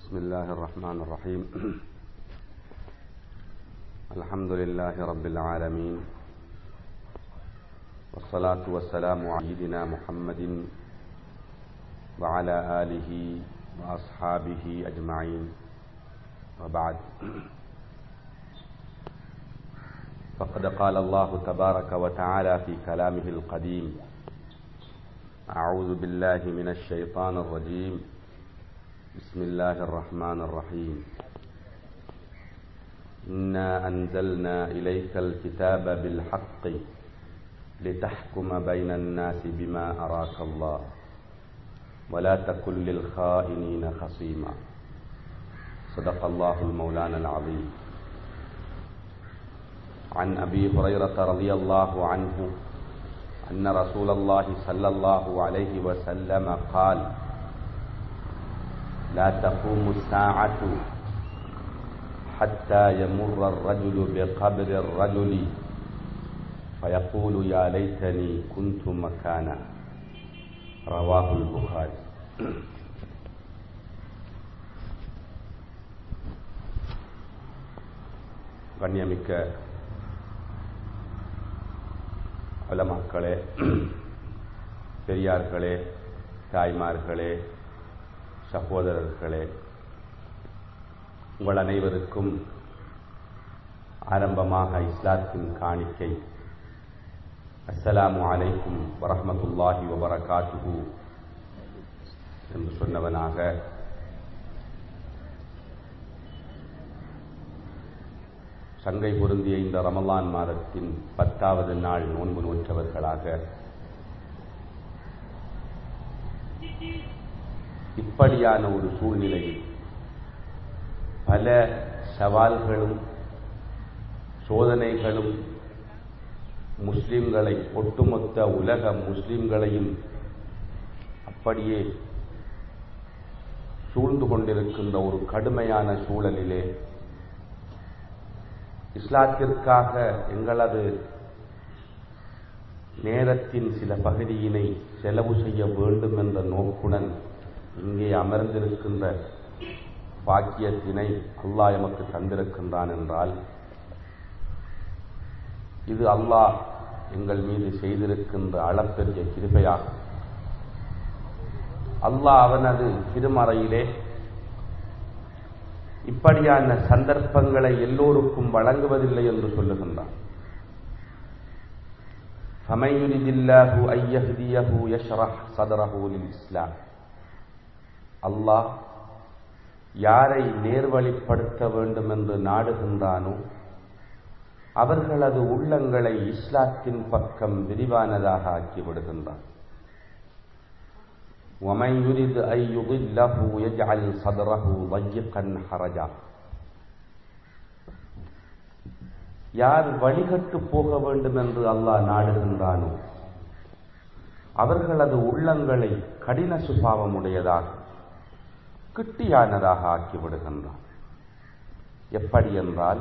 بسم الله الرحمن الرحيم الحمد لله رب العالمين والصلاة والسلام على سيدنا محمد وعلى آله وأصحابه أجمعين وبعد فقد قال الله تبارك وتعالى في كلامه القديم أعوذ بالله من الشيطان الرجيم بسم الله الرحمن الرحيم إنا أنزلنا إليك الكتاب بالحق لتحكم بين الناس بما أراك الله ولا تكن للخائنين خصيما صدق الله المولانا العظيم عن أبي هريرة رضي الله عنه أن رسول الله صلى الله عليه وسلم قال لا تقوم الساعة حتى يمر الرجل بقبر الرجل فيقول يا ليتني كنت مكانا رواه البخاري கண்ணியமிக்க உலமாக்களே பெரியார்களே தாய்மார்களே சகோதரர்களே உங்கள் அனைவருக்கும் ஆரம்பமாக இஸ்லாத்தின் காணிக்கை அஸ்ஸலாமு அலைக்கும் வரஹமத்துல்லாஹி வபரகாத்துஹு என்று சொன்னவனாக சங்கை பொருந்திய இந்த ரமலான் மாதத்தின் பத்தாவது நாள் நோன்பு நோற்றவர்களாக இப்படியான ஒரு சூழ்நிலையில் பல சவால்களும் சோதனைகளும் முஸ்லிம்களை ஒட்டுமொத்த உலக முஸ்லிம்களையும் அப்படியே சூழ்ந்து கொண்டிருக்கின்ற ஒரு கடுமையான சூழலிலே இஸ்லாத்திற்காக எங்களது நேரத்தின் சில பகுதியினை செலவு செய்ய வேண்டும் என்ற நோக்குடன் இங்கே அமர்ந்திருக்கின்ற பாக்கியத்தினை அல்லாஹ் எமக்கு தந்திருக்கின்றான் என்றால் இது அல்லாஹ் எங்கள் மீது செய்திருக்கின்ற அளப்பெரிய கிருபையாகும் அல்லாஹ் அவனது திருமறையிலே இப்படியான சந்தர்ப்பங்களை எல்லோருக்கும் வழங்குவதில்லை என்று சொல்லுகின்றான் ஃபமையுரிதில்லாஹு ஐயஹ்தியஹு யஷ்ரஹ் சதரஹு லில் இஸ்லாம் அல்லாஹ் யாரை நேர்வழிப்படுத்த வேண்டும் என்று நாடுகின்றானோ அவர்களது உள்ளங்களை இஸ்லாத்தின் பக்கம் விரிவானதாக ஆக்கிவிடுகின்றான் ومن يرد أن يضله يجعل صدره ضيقا حرجا யார் வழிகட்டு போக வேண்டும் என்று அல்லாஹ் நாடுகின்றானோ அவர்களது உள்ளங்களை கடின சுபாவமுடையதாக கிட்டியானதாக ஆக்கிவிடுகின்றான் எப்படி என்றால்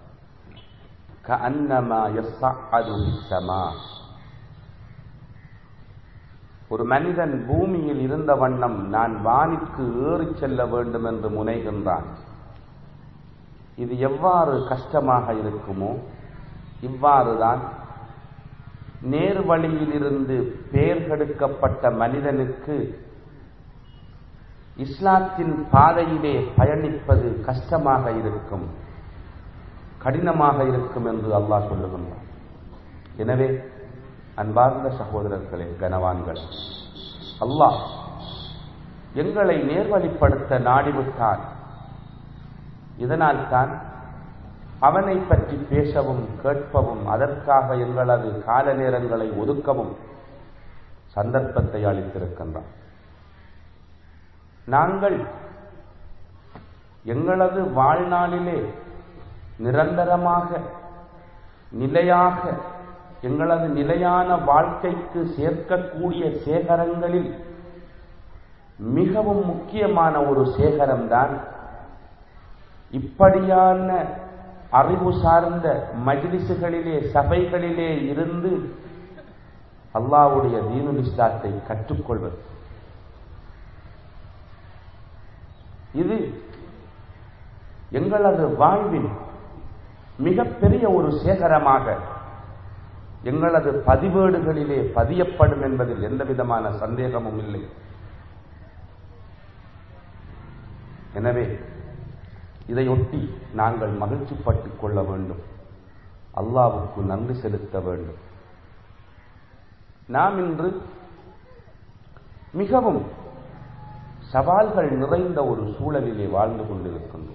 ஒரு மனிதன் பூமியில் இருந்த வண்ணம் நான் வானிற்கு ஏறி செல்ல வேண்டும் என்று முனைகின்றான் இது எவ்வாறு கஷ்டமாக இருக்குமோ இவ்வாறுதான் நேர்வழியிலிருந்து பெயர் கெடுக்கப்பட்ட மனிதனுக்கு இஸ்லாத்தின் பாதையிலே பயணிப்பது கஷ்டமாக இருக்கும் கடினமாக இருக்கும் என்று அல்லாஹ் சொல்லுகின்றான் எனவே அன்பார்ந்த சகோதரர்களே கனவான்கள் அல்லாஹ் எங்களை நேர்வழிப்படுத்த நாடிவிட்டான் இதனால் தான் அவனை பற்றி பேசவும் கேட்பவும் அதற்காக எங்களது கால நேரங்களை ஒதுக்கவும் சந்தர்ப்பத்தை அளித்திருக்கின்றான் நாங்கள் எங்களது வாழ்நாளிலே நிரந்தரமாக நிலையாக எங்களது நிலையான வாழ்க்கைக்கு சேர்க்கக்கூடிய சேகரங்களில் மிகவும் முக்கியமான ஒரு சேகரம்தான் இப்படியான அறிவு சார்ந்த மஜ்லிசுகளிலே சபைகளிலே இருந்து அல்லாவுடைய தீனுல் இஸ்லாத்தை கற்றுக்கொள்வது இது எங்களது வாழ்வின் மிகப்பெரிய ஒரு சேகரமாக எங்களது பதிவேடுகளிலே பதியப்படும் என்பதில் எந்த விதமான சந்தேகமும் இல்லை எனவே இதையொட்டி நாங்கள் மகிழ்ச்சிப்பட்டுக் கொள்ள வேண்டும் அல்லாவுக்கு நன்றி செலுத்த வேண்டும் நாம் இன்று மிகவும் சவால்கள் நிறைந்த ஒரு சூழலிலே வாழ்ந்து கொண்டிருக்கின்றோம்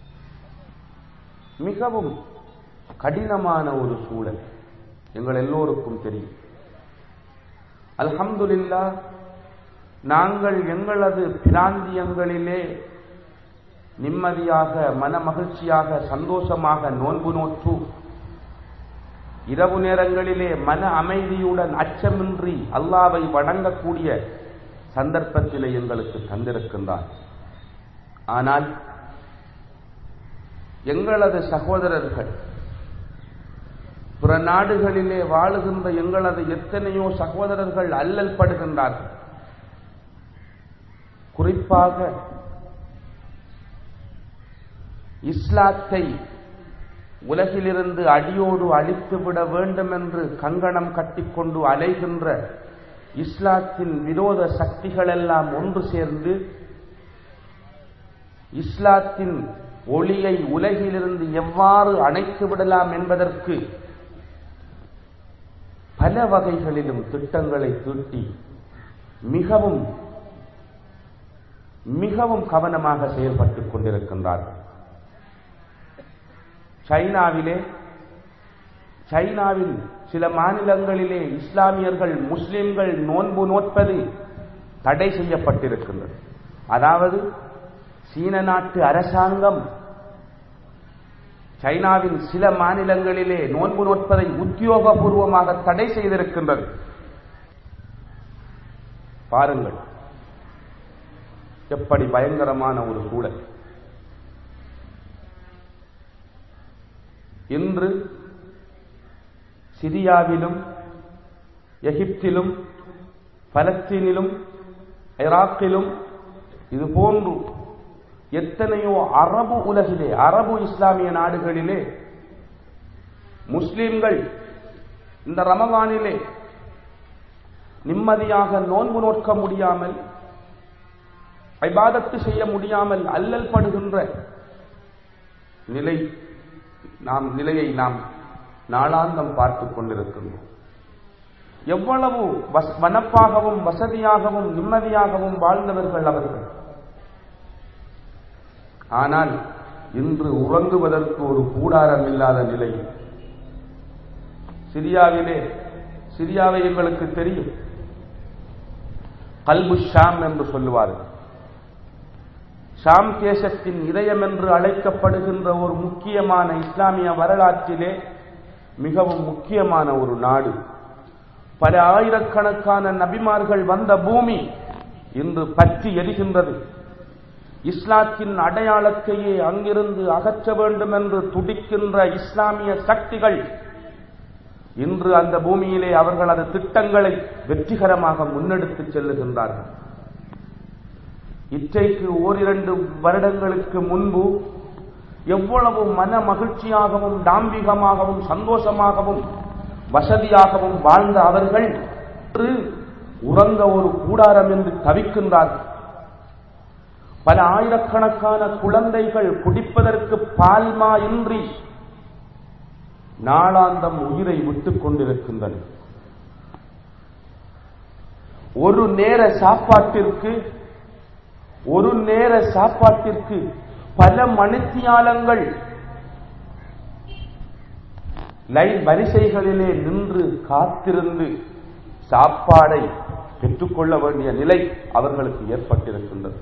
மிகவும் கடினமான ஒரு சூழல் எங்கள் எல்லோருக்கும் தெரியும் அல்ஹம்துலில்லா நாங்கள் எங்களது பிராந்தியங்களிலே நிம்மதியாக மன மகிழ்ச்சியாக சந்தோஷமாக நோன்பு நோற்று இரவு நேரங்களிலே மன அமைதியுடன் அச்சமின்றி அல்லாவை வணங்கக்கூடிய சந்தர்ப்பத்திலே எங்களுக்கு தந்திருக்கின்றார் ஆனால் எங்களது சகோதரர்கள் பிற நாடுகளிலே வாழுகின்ற எங்களது எத்தனையோ சகோதரர்கள் அல்லல் படுகின்றார்கள் குறிப்பாக இஸ்லாத்தை உலகிலிருந்து அடியோடு அழித்துவிட வேண்டும் என்று கங்கணம் கட்டிக்கொண்டு அலைகின்ற இஸ்லாத்தின் விரோத சக்திகளெல்லாம் ஒன்று சேர்ந்து இஸ்லாத்தின் ஒளியை உலகிலிருந்து எவ்வாறு அணைத்து விடலாம் என்பதற்கு பல வகைகளிலும் திட்டங்களை தீட்டி மிகவும் மிகவும் கவனமாக செயல்பட்டுக் கொண்டிருக்கின்றார்கள் சைனாவிலே சைனாவில் சில மாநிலங்களிலே இஸ்லாமியர்கள் முஸ்லிம்கள் நோன்பு நோட்பது தடை செய்யப்பட்டிருக்கின்றது அதாவது சீன நாட்டு அரசாங்கம் சைனாவின் சில மாநிலங்களிலே நோன்பு நோட்பதை உத்தியோகபூர்வமாக தடை செய்திருக்கின்றது பாருங்கள் எப்படி பயங்கரமான ஒரு சூழல் இன்று சிரியாவிலும் எகிப்திலும் பலஸ்தீனிலும் ஈராக்கிலும் இது போன்று எத்தனையோ அரபு உலகிலே அரபு இஸ்லாமிய நாடுகளிலே முஸ்லிம்கள் இந்த ரமதானிலே நிம்மதியாக நோன்பு நோக்க முடியாமல் ஐபாதத்து செய்ய முடியாமல் அல்லல் படுகின்ற நிலை நாம் நிலையை நாம் நாளாந்தம் பார்த்துக் கொண்டிருக்கின்றோம் எவ்வளவு வனப்பாகவும் வசதியாகவும் நிம்மதியாகவும் வாழ்ந்தவர்கள் அவர்கள் ஆனால் இன்று உறங்குவதற்கு ஒரு கூடாரம் இல்லாத நிலை சிரியாவிலே சிரியாவை எங்களுக்கு தெரியும் கல்பு ஷாம் என்று சொல்லுவார்கள் ஷாம் தேசத்தின் இதயம் என்று அழைக்கப்படுகின்ற ஒரு முக்கியமான இஸ்லாமிய வரலாற்றிலே மிகவும் முக்கியமான ஒரு நாடு பல ஆயிரக்கணக்கான நபிமார்கள் வந்த பூமி இன்று பற்றி எரிகின்றது இஸ்லாத்தின் அடையாளத்தையே அங்கிருந்து அகற்ற வேண்டும் என்று துடிக்கின்ற இஸ்லாமிய சக்திகள் இன்று அந்த பூமியிலே அவர்களது திட்டங்களை வெற்றிகரமாக முன்னெடுத்து செல்லுகின்றார்கள் இற்றைக்கு ஓரிரண்டு வருடங்களுக்கு முன்பு எவ்வளவு மன மகிழ்ச்சியாகவும் டாம்பிகமாகவும் சந்தோஷமாகவும் வசதியாகவும் வாழ்ந்த அவர்கள் இன்று உறங்க ஒரு கூடாரம் என்று தவிக்கின்றார்கள் பல ஆயிரக்கணக்கான குழந்தைகள் குடிப்பதற்கு பால்மா இன்றி நாளாந்தம் உயிரை விட்டுக் கொண்டிருக்கின்றன ஒரு நேர சாப்பாட்டிற்கு ஒரு நேர சாப்பாட்டிற்கு பல மணித்தியாலங்கள் லைன் வரிசைகளிலே நின்று காத்திருந்து சாப்பாடை பெற்றுக்கொள்ள வேண்டிய நிலை அவர்களுக்கு ஏற்பட்டிருக்கின்றது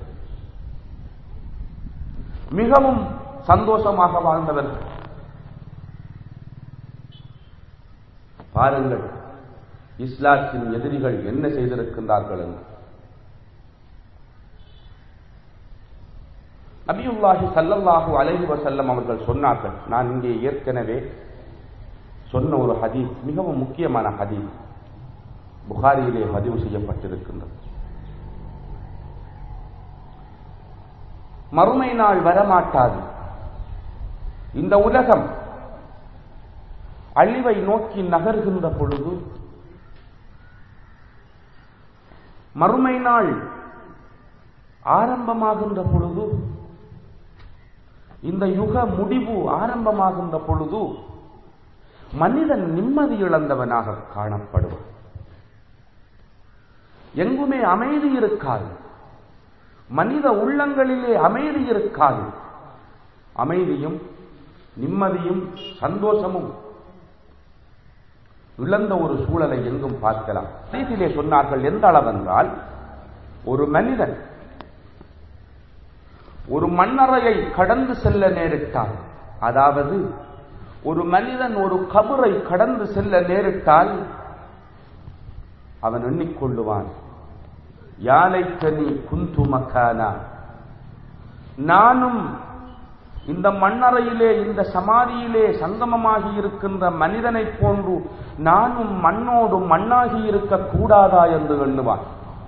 மிகவும் சந்தோஷமாக வாழ்ந்தவர்கள் பாருங்கள் இஸ்லாத்தின் எதிரிகள் என்ன செய்திருக்கின்றார்கள் என்று நபியுல்லாஹி சல்லல்லாஹு அலைஹி வசல்லம் அவர்கள் சொன்னார்கள் நான் இங்கே ஏற்கனவே சொன்ன ஒரு ஹதீஸ் மிகவும் முக்கியமான ஹதீஸ் புகாரியிலே பதிவு செய்யப்பட்டிருக்கின்றது மறுமை நாள் வரமாட்டாது இந்த உலகம் அழிவை நோக்கி நகர்கின்ற பொழுது மறுமை நாள் ஆரம்பமாகின்ற பொழுது இந்த யுக முடிவு ஆரம்பமாகின்ற பொழுது மனிதன் நிம்மதி இழந்தவனாக காணப்படுவான் எங்குமே அமைதி இருக்காது மனித உள்ளங்களிலே அமைதி இருக்காது அமைதியும் நிம்மதியும் சந்தோஷமும் இழந்த ஒரு சூழலை எங்கும் பார்க்கலாம் செய்தியிலே சொன்னார்கள் எந்த அளவென்றால் ஒரு மனிதன் ஒரு மண்ணறையை கடந்து செல்ல நேரிட்டால் அதாவது ஒரு மனிதன் ஒரு கபரை கடந்து செல்ல நேரிட்டால் அவன் எண்ணிக்கொள்ளுவான் யானை கனி குந்து மக்கானா நானும் இந்த மண்ணறையிலே இந்த சமாதியிலே சங்கமமாகி இருக்கின்ற மனிதனைப் போன்று நானும் மண்ணோடு மண்ணாகி இருக்க கூடாதா என்று எண்ணுவான்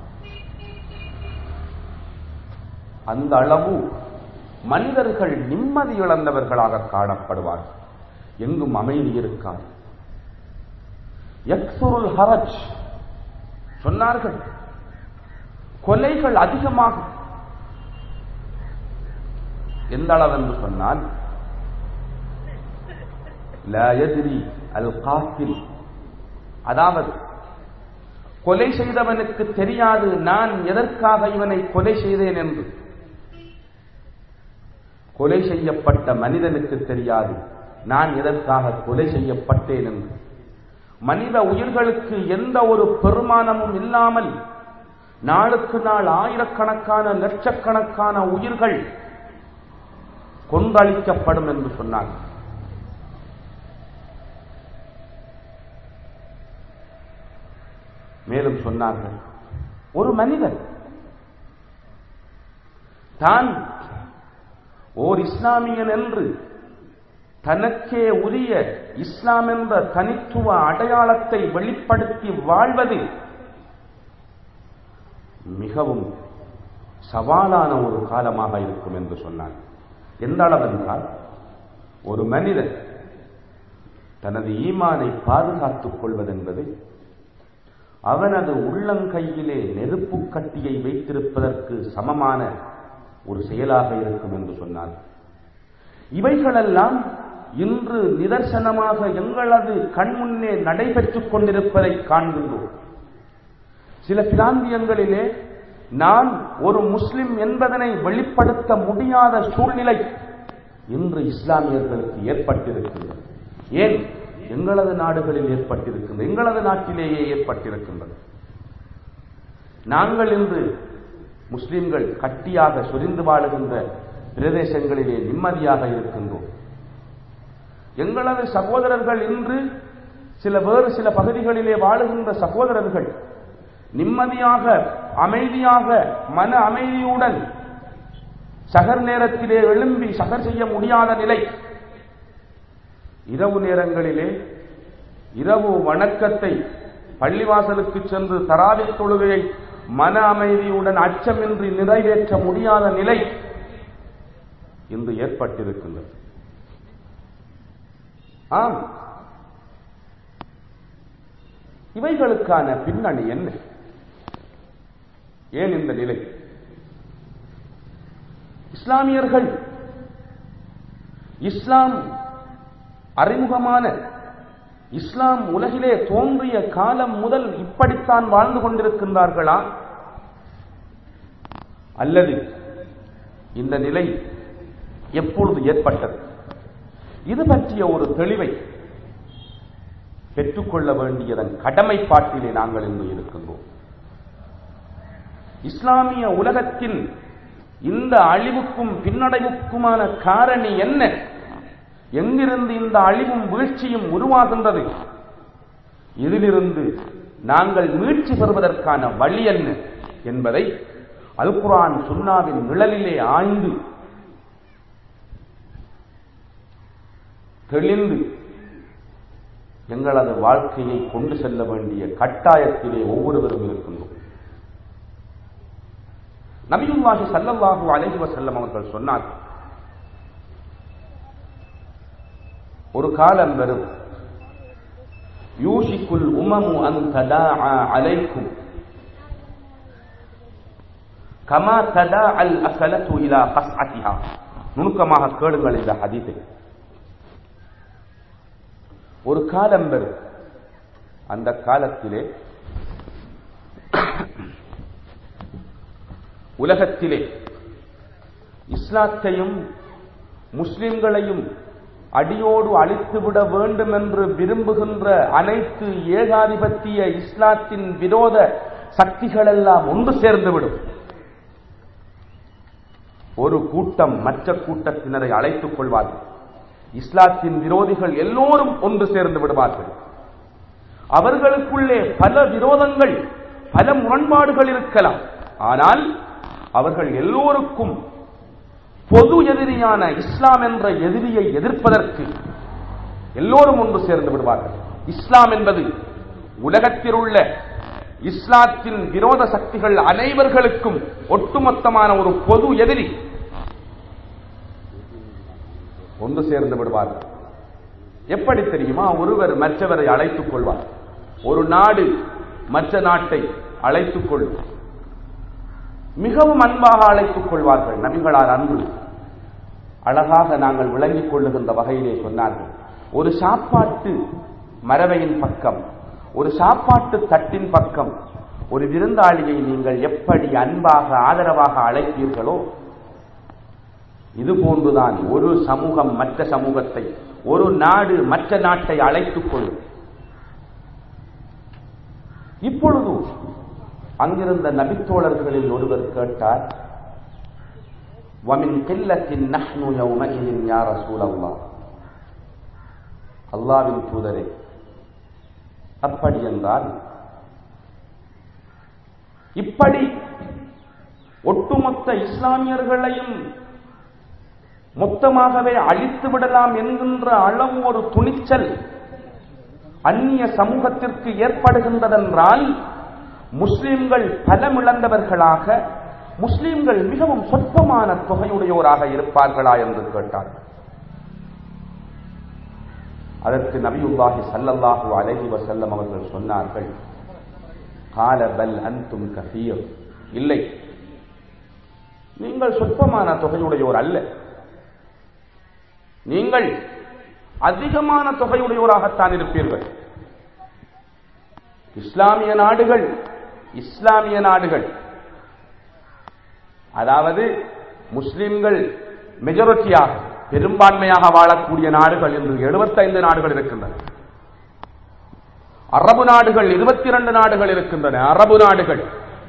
அந்த அளவு மனிதர்கள் நிம்மதி இழந்தவர்களாக காணப்படுவார் எங்கும் அமைதி இருக்காது எக்ஸுருல் ஹரஜ் சொன்னார்கள் கொலைகள் அதிகமாகும் எந்த அளவென்று சொன்னால் அல் காத்தில் அதாவது கொலை செய்தவனுக்கு தெரியாது நான் எதற்காக இவனை கொலை செய்தேன் என்று கொலை செய்யப்பட்ட மனிதனுக்கு தெரியாது நான் எதற்காக கொலை செய்யப்பட்டேன் என்று மனித உயிர்களுக்கு எந்த ஒரு பெருமானமும் இல்லாமல் நாளுக்கு நாள் ஆயிரக்கணக்கான லட்சக்கணக்கான உயிர்கள் கொந்தளிக்கப்படும் என்று சொன்னாங்க மேலும் சொன்னார்கள் ஒரு மனிதன் தான் ஓர் இஸ்லாமியன் என்று தனக்கே உரிய இஸ்லாம் என்ற தனித்துவ அடையாளத்தை வெளிப்படுத்தி வாழ்வது மிகவும் சவாலான ஒரு காலமாக இருக்கும் என்று சொன்னார் எந்த அளவென்றால் ஒரு மனிதன் தனது ஈமானை பாதுகாத்துக் கொள்வதென்பது அவனது உள்ளங்கையிலே நெருப்பு கட்டியை வைத்திருப்பதற்கு சமமான ஒரு செயலாக இருக்கும் என்று சொன்னார் இவைகளெல்லாம் இன்று நிதர்சனமாக எங்களது கண்முன்னே நடைபெற்றுக் கொண்டிருப்பதை காண்கின்றோம் சில பிராந்தியங்களிலே நான் ஒரு முஸ்லிம் என்பதனை வெளிப்படுத்த முடியாத சூழ்நிலை இன்று இஸ்லாமியர்களுக்கு ஏற்பட்டிருக்கின்றது ஏன் எங்களது நாடுகளில் ஏற்பட்டிருக்கின்றது எங்களது நாட்டிலேயே ஏற்பட்டிருக்கின்றது நாங்கள் இன்று முஸ்லிம்கள் கட்டியாக சொரிந்து வாழுகின்ற பிரதேசங்களிலே நிம்மதியாக இருக்கின்றோம் எங்களது சகோதரர்கள் இன்று சில வேறு சில பகுதிகளிலே வாழுகின்ற சகோதரர்கள் நிம்மதியாக அமைதியாக மன அமைதியுடன் சகர் நேரத்திலே எழும்பி சகர் செய்ய முடியாத நிலை இரவு நேரங்களிலே இரவு வணக்கத்தை பள்ளிவாசலுக்கு சென்று தராவி தொழுகையை மன அமைதியுடன் அச்சமின்றி நிறைவேற்ற முடியாத நிலை இன்று ஏற்பட்டிருக்கின்றது ஆம் இவைகளுக்கான பின்னணி என்ன ஏன் இந்த நிலை இஸ்லாமியர்கள் இஸ்லாம் அறிமுகமான இஸ்லாம் உலகிலே தோன்றிய காலம் முதல் இப்படித்தான் வாழ்ந்து கொண்டிருக்கின்றார்களா அல்லது இந்த நிலை எப்பொழுது ஏற்பட்டது இது பற்றிய ஒரு தெளிவை பெற்றுக்கொள்ள வேண்டியதன் கடமைப்பாட்டிலே நாங்கள் இன்று இருக்கின்றோம் இஸ்லாமிய உலகத்தின் இந்த அழிவுக்கும் பின்னடைவுக்குமான காரணி என்ன எங்கிருந்து இந்த அழிவும் வீழ்ச்சியும் உருவாகின்றது இதிலிருந்து நாங்கள் மீட்சி பெறுவதற்கான வழி என்ன என்பதை அல்குரான் சுன்னாவின் நிழலிலே ஆய்ந்து தெளிந்து எங்களது வாழ்க்கையை கொண்டு செல்ல வேண்டிய கட்டாயத்திலே ஒவ்வொருவரும் இருக்கின்றோம் நபியுல்லாஹி ஸல்லல்லாஹு அலைஹி வஸல்லம் அவர்கள் சொன்னார் ஒரு காலம் வரும் யூஷிக்குல் உமமு அன் ததாஆ அலைக்கும் கமா ததா அல் அசலத்து இலா கஸ்அத்திஹா நுணுக்கமாக கேளுங்கள் இந்த ஹதீஸை ஒரு காலம் வரும் அந்த காலத்திலே உலகத்திலே இஸ்லாத்தையும் முஸ்லிம்களையும் அடியோடு அழித்துவிட வேண்டும் என்று விரும்புகின்ற அனைத்து ஏகாதிபத்திய இஸ்லாத்தின் விரோத சக்திகளெல்லாம் ஒன்று சேர்ந்துவிடும் ஒரு கூட்டம் மற்ற கூட்டத்தினரை அழைத்துக் கொள்வார்கள் இஸ்லாத்தின் விரோதிகள் எல்லோரும் ஒன்று சேர்ந்து விடுவார்கள் அவர்களுக்குள்ளே பல விரோதங்கள் பல முரண்பாடுகள் இருக்கலாம் ஆனால் அவர்கள் எல்லோருக்கும் பொது எதிரியான இஸ்லாம் என்ற எதிரியை எதிர்ப்பதற்கு எல்லோரும் ஒன்று சேர்ந்து விடுவார்கள் இஸ்லாம் என்பது உலகத்தில் உள்ள இஸ்லாத்தின் விரோத சக்திகள் அனைவர்களுக்கும் ஒட்டுமொத்தமான ஒரு பொது எதிரி ஒன்று சேர்ந்து விடுவார்கள் எப்படி தெரியுமா ஒருவர் மற்றவரை அழைத்துக் கொள்வார் ஒரு நாடு மற்ற நாட்டை அழைத்துக் கொள்ளும் மிகவும் அன்பாக அழைத்துக் கொள்வார்கள் நபிகளார் அன்பு அழகாக நாங்கள் விளங்கிக் கொள்ளுகின்ற வகையிலே சொன்னார்கள் ஒரு சாப்பாட்டு மரவையின் பக்கம் ஒரு சாப்பாட்டு தட்டின் பக்கம் ஒரு விருந்தாளியை நீங்கள் எப்படி அன்பாக ஆதரவாக அழைப்பீர்களோ இது போன்றுதான் ஒரு சமூகம் மற்ற சமூகத்தை ஒரு நாடு மற்ற நாட்டை அழைத்துக் கொள்ளும் இப்பொழுது அங்கிருந்த நபித்தோழர்களில் ஒருவர் கேட்டார் وَمِنْ قِلَّةٍ نَحْنُ يَوْمَئِذٍ يَا رَسُولَ اللَّهِ அல்லாவின் தூதரே அப்படி என்றால் இப்படி ஒட்டுமொத்த இஸ்லாமியர்களையும் மொத்தமாகவே அழித்து விடலாம் என்கின்ற அளவு ஒரு துணிச்சல் அந்நிய சமூகத்திற்கு ஏற்படுகின்றதென்றால் முஸ்லிம்கள் பலமிழந்தவர்களாக முஸ்லிம்கள் மிகவும் சொற்பமான தொகையுடையோராக இருப்பார்களா என்று கேட்டார் அதற்கு நபியுல்லாஹி சல்லல்லாஹு அலைஹி வஸல்லம் அவர்கள் சொன்னார்கள் கால பல் அன்தும் கசீர் இல்லை நீங்கள் சொற்பமான தொகையுடையோர் அல்ல நீங்கள் அதிகமான தொகையுடையோராகத்தான் இருப்பீர்கள் இஸ்லாமிய நாடுகள் இஸ்லாமிய நாடுகள் அதாவது முஸ்லிம்கள் மெஜாரிட்டியாக பெரும்பான்மையாக வாழக்கூடிய நாடுகள் என்று எழுபத்தைந்து நாடுகள் இருக்கின்றன அரபு நாடுகள் இருபத்தி இரண்டு நாடுகள் இருக்கின்றன அரபு நாடுகள்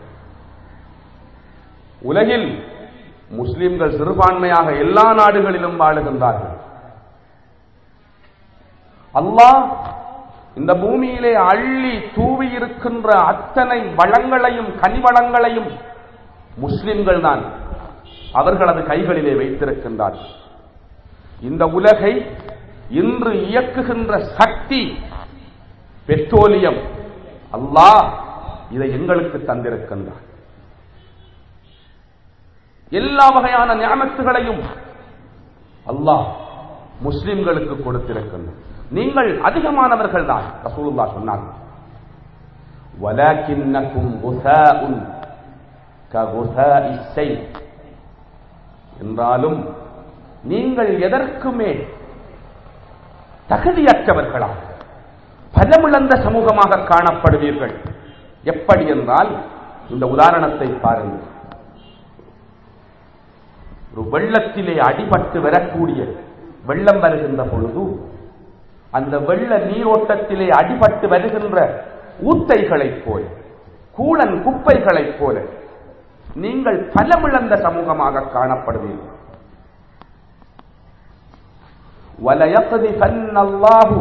உலகில் முஸ்லிம்கள் சிறுபான்மையாக எல்லா நாடுகளிலும் வாழுகின்றார்கள் அல்லாஹ் இந்த பூமியிலே அள்ளி தூவி இருக்கின்ற அத்தனை வளங்களையும் கனிவளங்களையும் முஸ்லிம்கள் தான் அவர்களது கைகளிலே வைத்திருக்கின்றார்கள் இந்த உலகை இன்று இயக்குகின்ற சக்தி பெட்ரோலியம் அல்லாஹ் இதை எங்களுக்கு தந்திருக்கின்றார் எல்லா வகையான ஞாபகங்களையும் அல்லாஹ் முஸ்லிம்களுக்கு கொடுத்திருக்கின்றார் நீங்கள் அதிகமானவர்கள் தான் ரசூலுல்லா சொன்னார்கள் வலாக்கின்னக்கும் குசாஉன் ககுசாஇ ஸைல் என்றாலும் நீங்கள் எதற்குமே தகுதியற்றவர்களாக பலமிழந்த சமூகமாக காணப்படுவீர்கள் எப்படி என்றால் இந்த உதாரணத்தை பாருங்கள் ஒரு வெள்ளத்திலே அடிபட்டு வரக்கூடிய வெள்ளம் வருகின்ற பொழுது அந்த வெள்ள நீரோட்டத்திலே அடிபட்டு வருகின்ற ஊத்தைகளைப் போல கூழன் குப்பைகளைப் போல நீங்கள் பலமிழந்த சமூகமாக காணப்படுவீர்கள் وَلَيَقْذِفَنَّ اللَّهُ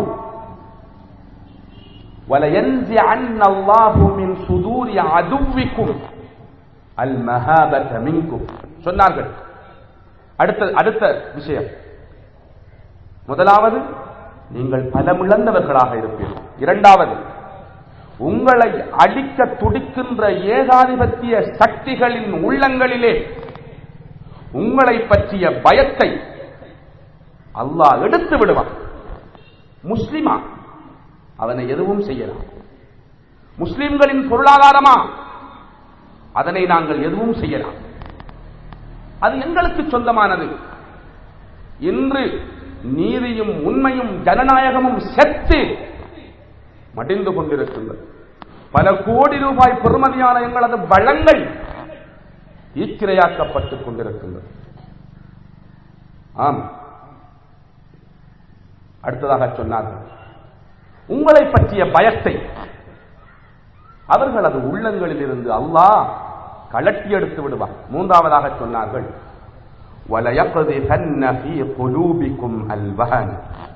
وَلَيَنزِعَنَّ اللَّهُ مِنْ صُدُورِ عَدُوِّكُمْ الْمَهَابَةَ مِنْكُمْ சொன்னார்கள் அடுத்த அடுத்த விஷயம் முதலாவது நீங்கள் பலமிழந்தவர்களாக இருப்பீர்கள் இரண்டாவது உங்களை அடிக்க துடிக்கின்ற ஏகாதிபத்திய சக்திகளின் உள்ளங்களிலே உங்களை பற்றிய பயத்தை அல்லாஹ் எடுத்து விடுவான் முஸ்லிமா அவனை எதுவும் செய்யலாம் முஸ்லிம்களின் பொருளாதாரமா அதனை நாங்கள் எதுவும் செய்யலாம் அது எங்களுக்கு சொந்தமானது இன்று நீதியும் உண்மையும் ஜனநாயகமும் செத்து மடிந்து கொண்டிருக்கின்றது பல கோடி ரூபாய் பெறுமதியான எங்களது வளங்கள் ஈக்கிரையாக்கப்பட்டுக் கொண்டிருக்கின்றது ஆம் அடுத்ததாக சொன்னார்கள் உங்களை பற்றிய பயத்தை அவர்களது உள்ளங்களில் இருந்து அல்லாஹ் கலட்டி எடுத்து விடுவார் மூன்றாவதாக சொன்னார்கள் وَلَيَقْذِفَنَّ فِي قُلُوبِكُمْ الْوَهَنَ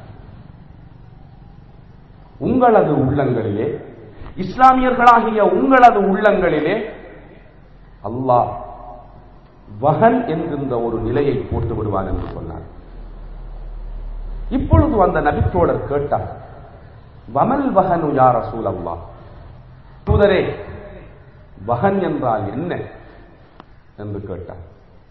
உங்களது உள்ளங்களிலே இஸ்லாமியர்களாகிய உங்களது உள்ளங்களிலே அல்லாஹ் வகன் என்கின்ற ஒரு நிலையை போட்டு விடுவான் என்று சொன்னார் இப்பொழுது அந்த நபித்தோடர் கேட்டார் வமல் வகனு யார் ரசூல் அல்லா தூதரே வகன் என்றால் என்ன என்று கேட்டார்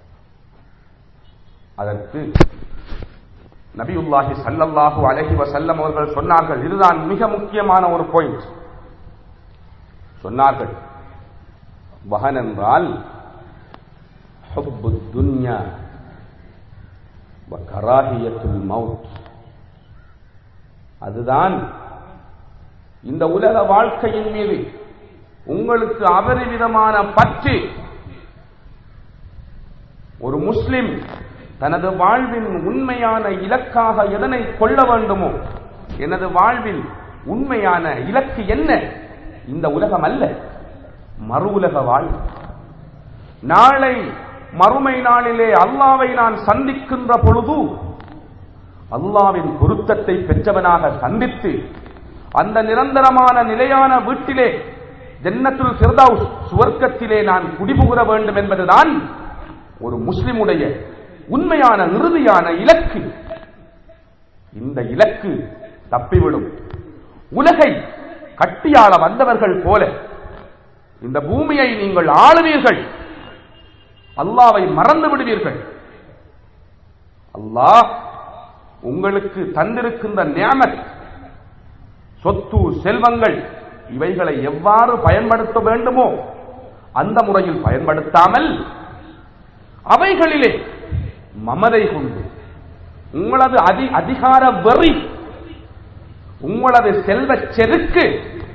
அதற்கு நபியுல்லாஹி சல்லல்லாஹு அலஹி வசல்லம் அவர்கள் சொன்னார்கள் இதுதான் மிக முக்கியமான ஒரு பாயிண்ட் சொன்னார்கள் வகன் என்றால் ஹுப்பு துன்யா கராஹியத்துல் மவுத் அதுதான் இந்த உலக வாழ்க்கையின் மீது உங்களுக்கு அபரிவிதமான பற்று ஒரு முஸ்லிம் தனது வாழ்வின் உண்மையான இலக்காக எதனை கொள்ள வேண்டுமோ எனது வாழ்வில் உண்மையான இலக்கு என்ன இந்த உலகம் அல்ல மறு உலக வாழ்வு நாளை மறுமை நாளிலே அல்லாவை நான் சந்திக்கின்ற பொழுது அல்லாவின் பொருத்தத்தை பெற்றவனாக சந்தித்து அந்த நிரந்தரமான நிலையான வீட்டிலே ஜன்னத்துல் ஃபிர்தௌஸ் சுவர்க்கத்திலே நான் குடிபுகுற வேண்டும் என்பதுதான் ஒரு முஸ்லிமுடைய உண்மையான இறுதியான இலக்கு இந்த இலக்கு தப்பிவிடும் உலகை கட்டியாள வந்தவர்கள் போல இந்த பூமியை நீங்கள் ஆளுவீர்கள் அல்லாவை மறந்து விடுவீர்கள் அல்லாஹ் உங்களுக்கு தந்திருக்கின்ற நியமத் சொத்து செல்வங்கள் இவைகளை எவ்வாறு பயன்படுத்த வேண்டுமோ அந்த முறையில் பயன்படுத்தாமல் அவைகளிலே மமதை கொண்டு உங்களது அதி அதிகார வெறி உங்களது செல்வ செருக்கு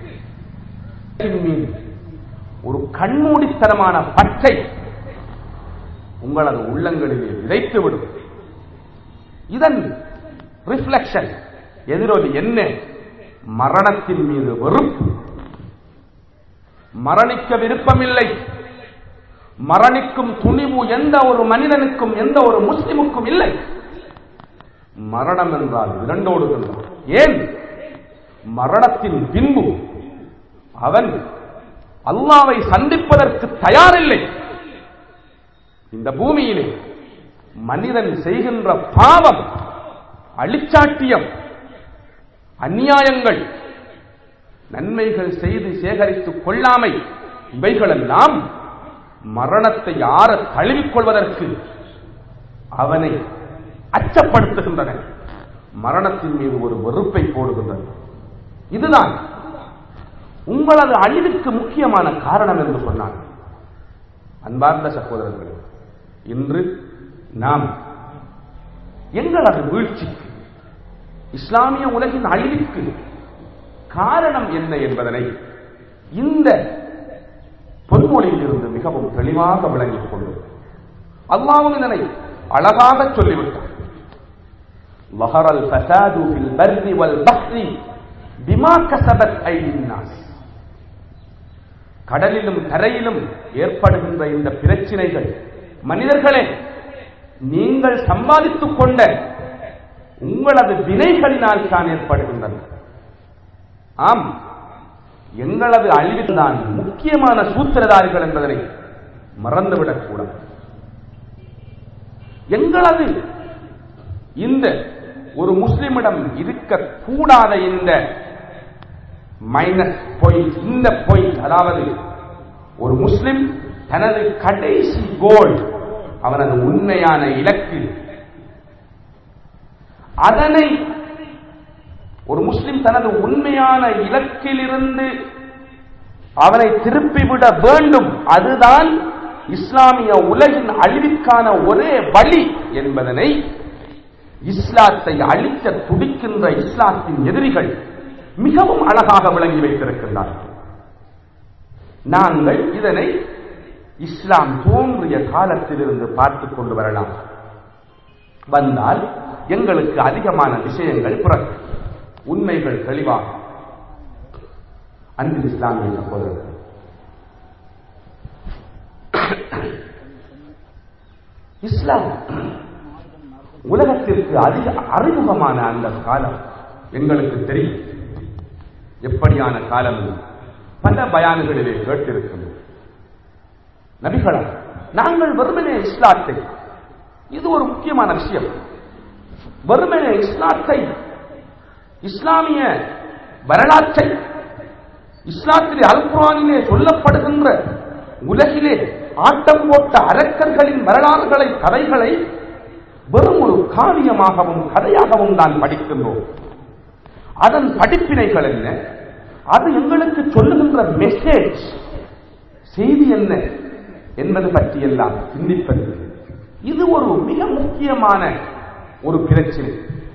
மீது ஒரு கண்மூடித்தனமான பற்றை உங்களது உள்ளங்களிலே விதைத்துவிடும் இதன் ரிஃப்ளெக்ஷன் எதிரொலி என்ன மரணத்தின் மீது வெறுப்பு மரணிக்க விருப்பமில்லை மரணிக்கும் துணிவு எந்த ஒரு மனிதனுக்கும் எந்த ஒரு முஸ்லிமுக்கும் இல்லை மரணம் என்றால் இரண்டோடுகின்றான் ஏன் மரணத்தின் பின்பு அவன் அல்லாவை சந்திப்பதற்கு தயாரில்லை இந்த பூமியிலே மனிதன் செய்கின்ற பாவம் அழிச்சாட்டியம் அந்நியாயங்கள் நன்மைகள் செய்து சேகரித்துக் கொள்ளாமை இவைகளெல்லாம் மரணத்தை ஆற தழுவிக் கொள்வதற்கு அவனை அச்சப்படுத்துகின்றன மரணத்தின் மீது ஒரு வெறுப்பை போடுகின்றன இதுதான் உங்களது அழிவுக்கு முக்கியமான காரணம் என்று சொன்னார் அன்பார்ந்த சகோதரர்களே இன்று நாம் எங்களது வீழ்ச்சிக்கு இஸ்லாமிய உலகின் அழிவுக்கு காரணம் என்ன என்பதனை இந்த பொன்மொழியில் இருந்து மிகவும் தெளிவாக விளங்கிக் கொள்ளும் அல்லாவும் இதனை அழகாக சொல்லிவிட்டார் ظهر الفساد في البر والبحر بما كسبت أيدي الناس கடலிலும் தரையிலும் ஏற்படுகின்ற இந்த பிரச்சினைகள் மனிதர்களே நீங்கள் சம்பாதித்துக் கொண்ட உங்களது வினைகளினால் தான் ஏற்படுகின்றன ஆம் எங்களது அழிவுதான் முக்கியமான சூத்திரதாரிகள் என்பதனை மறந்துவிடக் கூடாது எங்களது இந்த ஒரு முஸ்லிமிடம் இருக்கக்கூடாத இந்த மைனஸ் பாயிண்ட் இந்த பாயிண்ட் அதாவது ஒரு முஸ்லிம் தனது கடைசி கோல் அவனது உண்மையான இலக்கு அதனை ஒரு முஸ்லிம் தனது உண்மையான இலக்கிலிருந்து அவனை திருப்பிவிட வேண்டும் அதுதான் இஸ்லாமிய உலகின் அழிவிற்கான ஒரே வழி என்பதனை இஸ்லாத்தை அழிக்க துடிக்கின்ற இஸ்லாத்தின் எதிரிகள் மிகவும் அழகாக விளங்கி வைத்திருக்கின்றார்கள் நாங்கள் இதனை இஸ்லாம் தோன்றிய காலத்திலிருந்து பார்த்துக் கொண்டு வரலாம் வந்தால் எங்களுக்கு அதிகமான விஷயங்கள் பிறக்கும் உண்மைகள் தெளிவாக அன்பு இஸ்லாமிய சகோதரர்கள் இஸ்லாம் உலகத்திற்கு அதிக அறிமுகமான அந்த காலம் எங்களுக்கு தெரியும் எப்படியான காலம் இது? பல பயான்களிலே கேட்டிருக்கின்றோம் நபிகளா நாங்கள் வெறுமனே இஸ்லாத்தை இது ஒரு முக்கியமான விஷயம் வெறுமனே இஸ்லாத்தை இஸ்லாமிய வரலாற்றை இஸ்லாத்திலே அல்குரானிலே சொல்லப்படுகின்ற உலகிலே ஆட்டம் போட்ட அரக்கர்களின் வரலாறுகளை கதைகளை வெறும் ஒரு காவியமாகவும் கதையாகவும் தான் படிக்கின்றோம் அதன் படிப்பினைகள் என்ன அது எங்களுக்கு சொல்லுகின்ற மெசேஜ் செய்தி என்ன என்பது பற்றியெல்லாம் சிந்திப்பது இது ஒரு மிக முக்கியமான ஒரு பிரச்சனை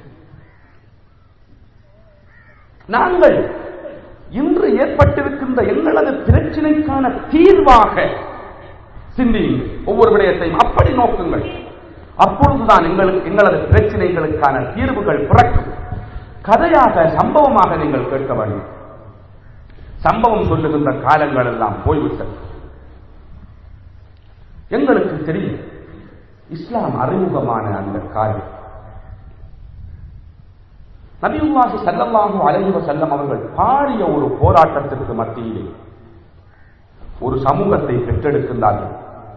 நாங்கள் இன்று ஏற்பட்டிருக்கின்ற எங்களது பிரச்சனைக்கான தீர்வாக சிந்தியுங்கள் ஒவ்வொரு விடயத்தையும் அப்படி நோக்குங்கள் அப்பொழுதுதான் எங்களுக்கு எங்களது பிரச்சனைகளுக்கான தீர்வுகள் பிறக்கும் கதையாக சம்பவமாக நீங்கள் கேட்க வேண்டும் சம்பவம் சொல்லுகின்ற காலங்கள் எல்லாம் போய்விட்டது எங்களுக்கு தெரியும் இஸ்லாம் அறிமுகமான அந்த காலம் நபியுல்லாஹி ஸல்லல்லாஹு அலைஹி வஸல்லம் அவர்கள் பாரிய ஒரு போராட்டத்திற்கு மத்தியிலே ஒரு சமூகத்தை பெற்றெடுக்கின்றார்கள்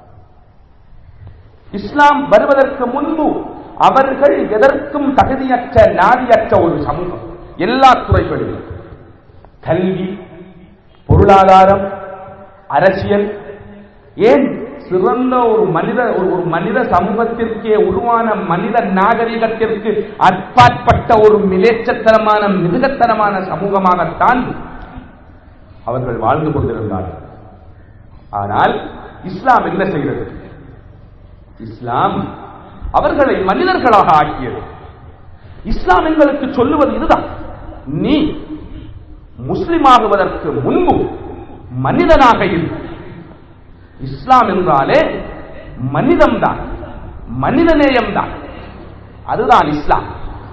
இஸ்லாம் வருவதற்கு முன்பு அவர்கள் எதற்கும் தகுதியற்ற நாதியற்ற ஒரு சமூகம் எல்லா துறைகளிலும் கல்வி பொருளாதாரம் அரசியல் ஏன் சிறந்த ஒரு மனித ஒரு ஒரு மனித சமூகத்திற்கே உருவான மனித நாகரிகத்திற்கு அற்பாற்பட்ட ஒரு மிலேச்சத்தனமான மிருகத்தனமான சமூகமாகத்தான் அவர்கள் வாழ்ந்து கொண்டிருந்தார்கள் ஆனால் இஸ்லாம் என்ன செய்கிறது இஸ்லாம் அவர்களை மனிதர்களாக ஆக்கியது இஸ்லாம் எங்களுக்கு சொல்லுவது இதுதான் நீ முஸ்லிமாகுவதற்கு முன்பு மனிதனாக இரு இஸ்லாம் என்றாலே மனிதம்தான் மனிதநேயம்தான் அதுதான் இஸ்லாம்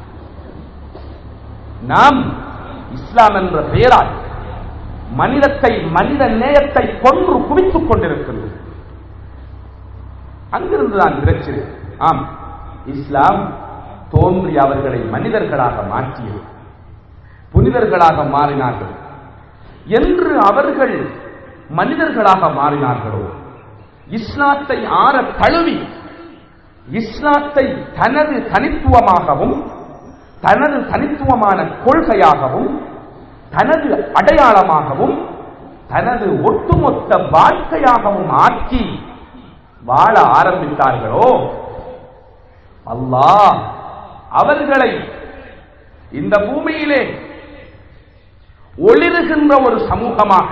நாம் இஸ்லாம் என்ற பெயரால் மனிதத்தை மனித நேயத்தை கொன்று குவித்துக் கொண்டிருக்கின்றோம் அங்கிருந்துதான் பிரச்சனை ஆம் இஸ்லாம் தோன்றி அவர்களை மனிதர்களாக மாற்றியது புனிதர்களாக மாறினார்கள் என்று அவர்கள் மனிதர்களாக மாறினார்களோ இஸ்லாத்தை ஆற தழுவி இஸ்லாத்தை தனது தனித்துவமாகவும் தனது தனித்துவமான கொள்கையாகவும் தனது அடையாளமாகவும் தனது ஒட்டுமொத்த வாழ்க்கையாகவும் ஆக்கி வாழ ஆரம்பித்தார்களோ அல்லாஹ் அவர்களை இந்த பூமியிலே ஒளிருகின்ற ஒரு சமூகமாக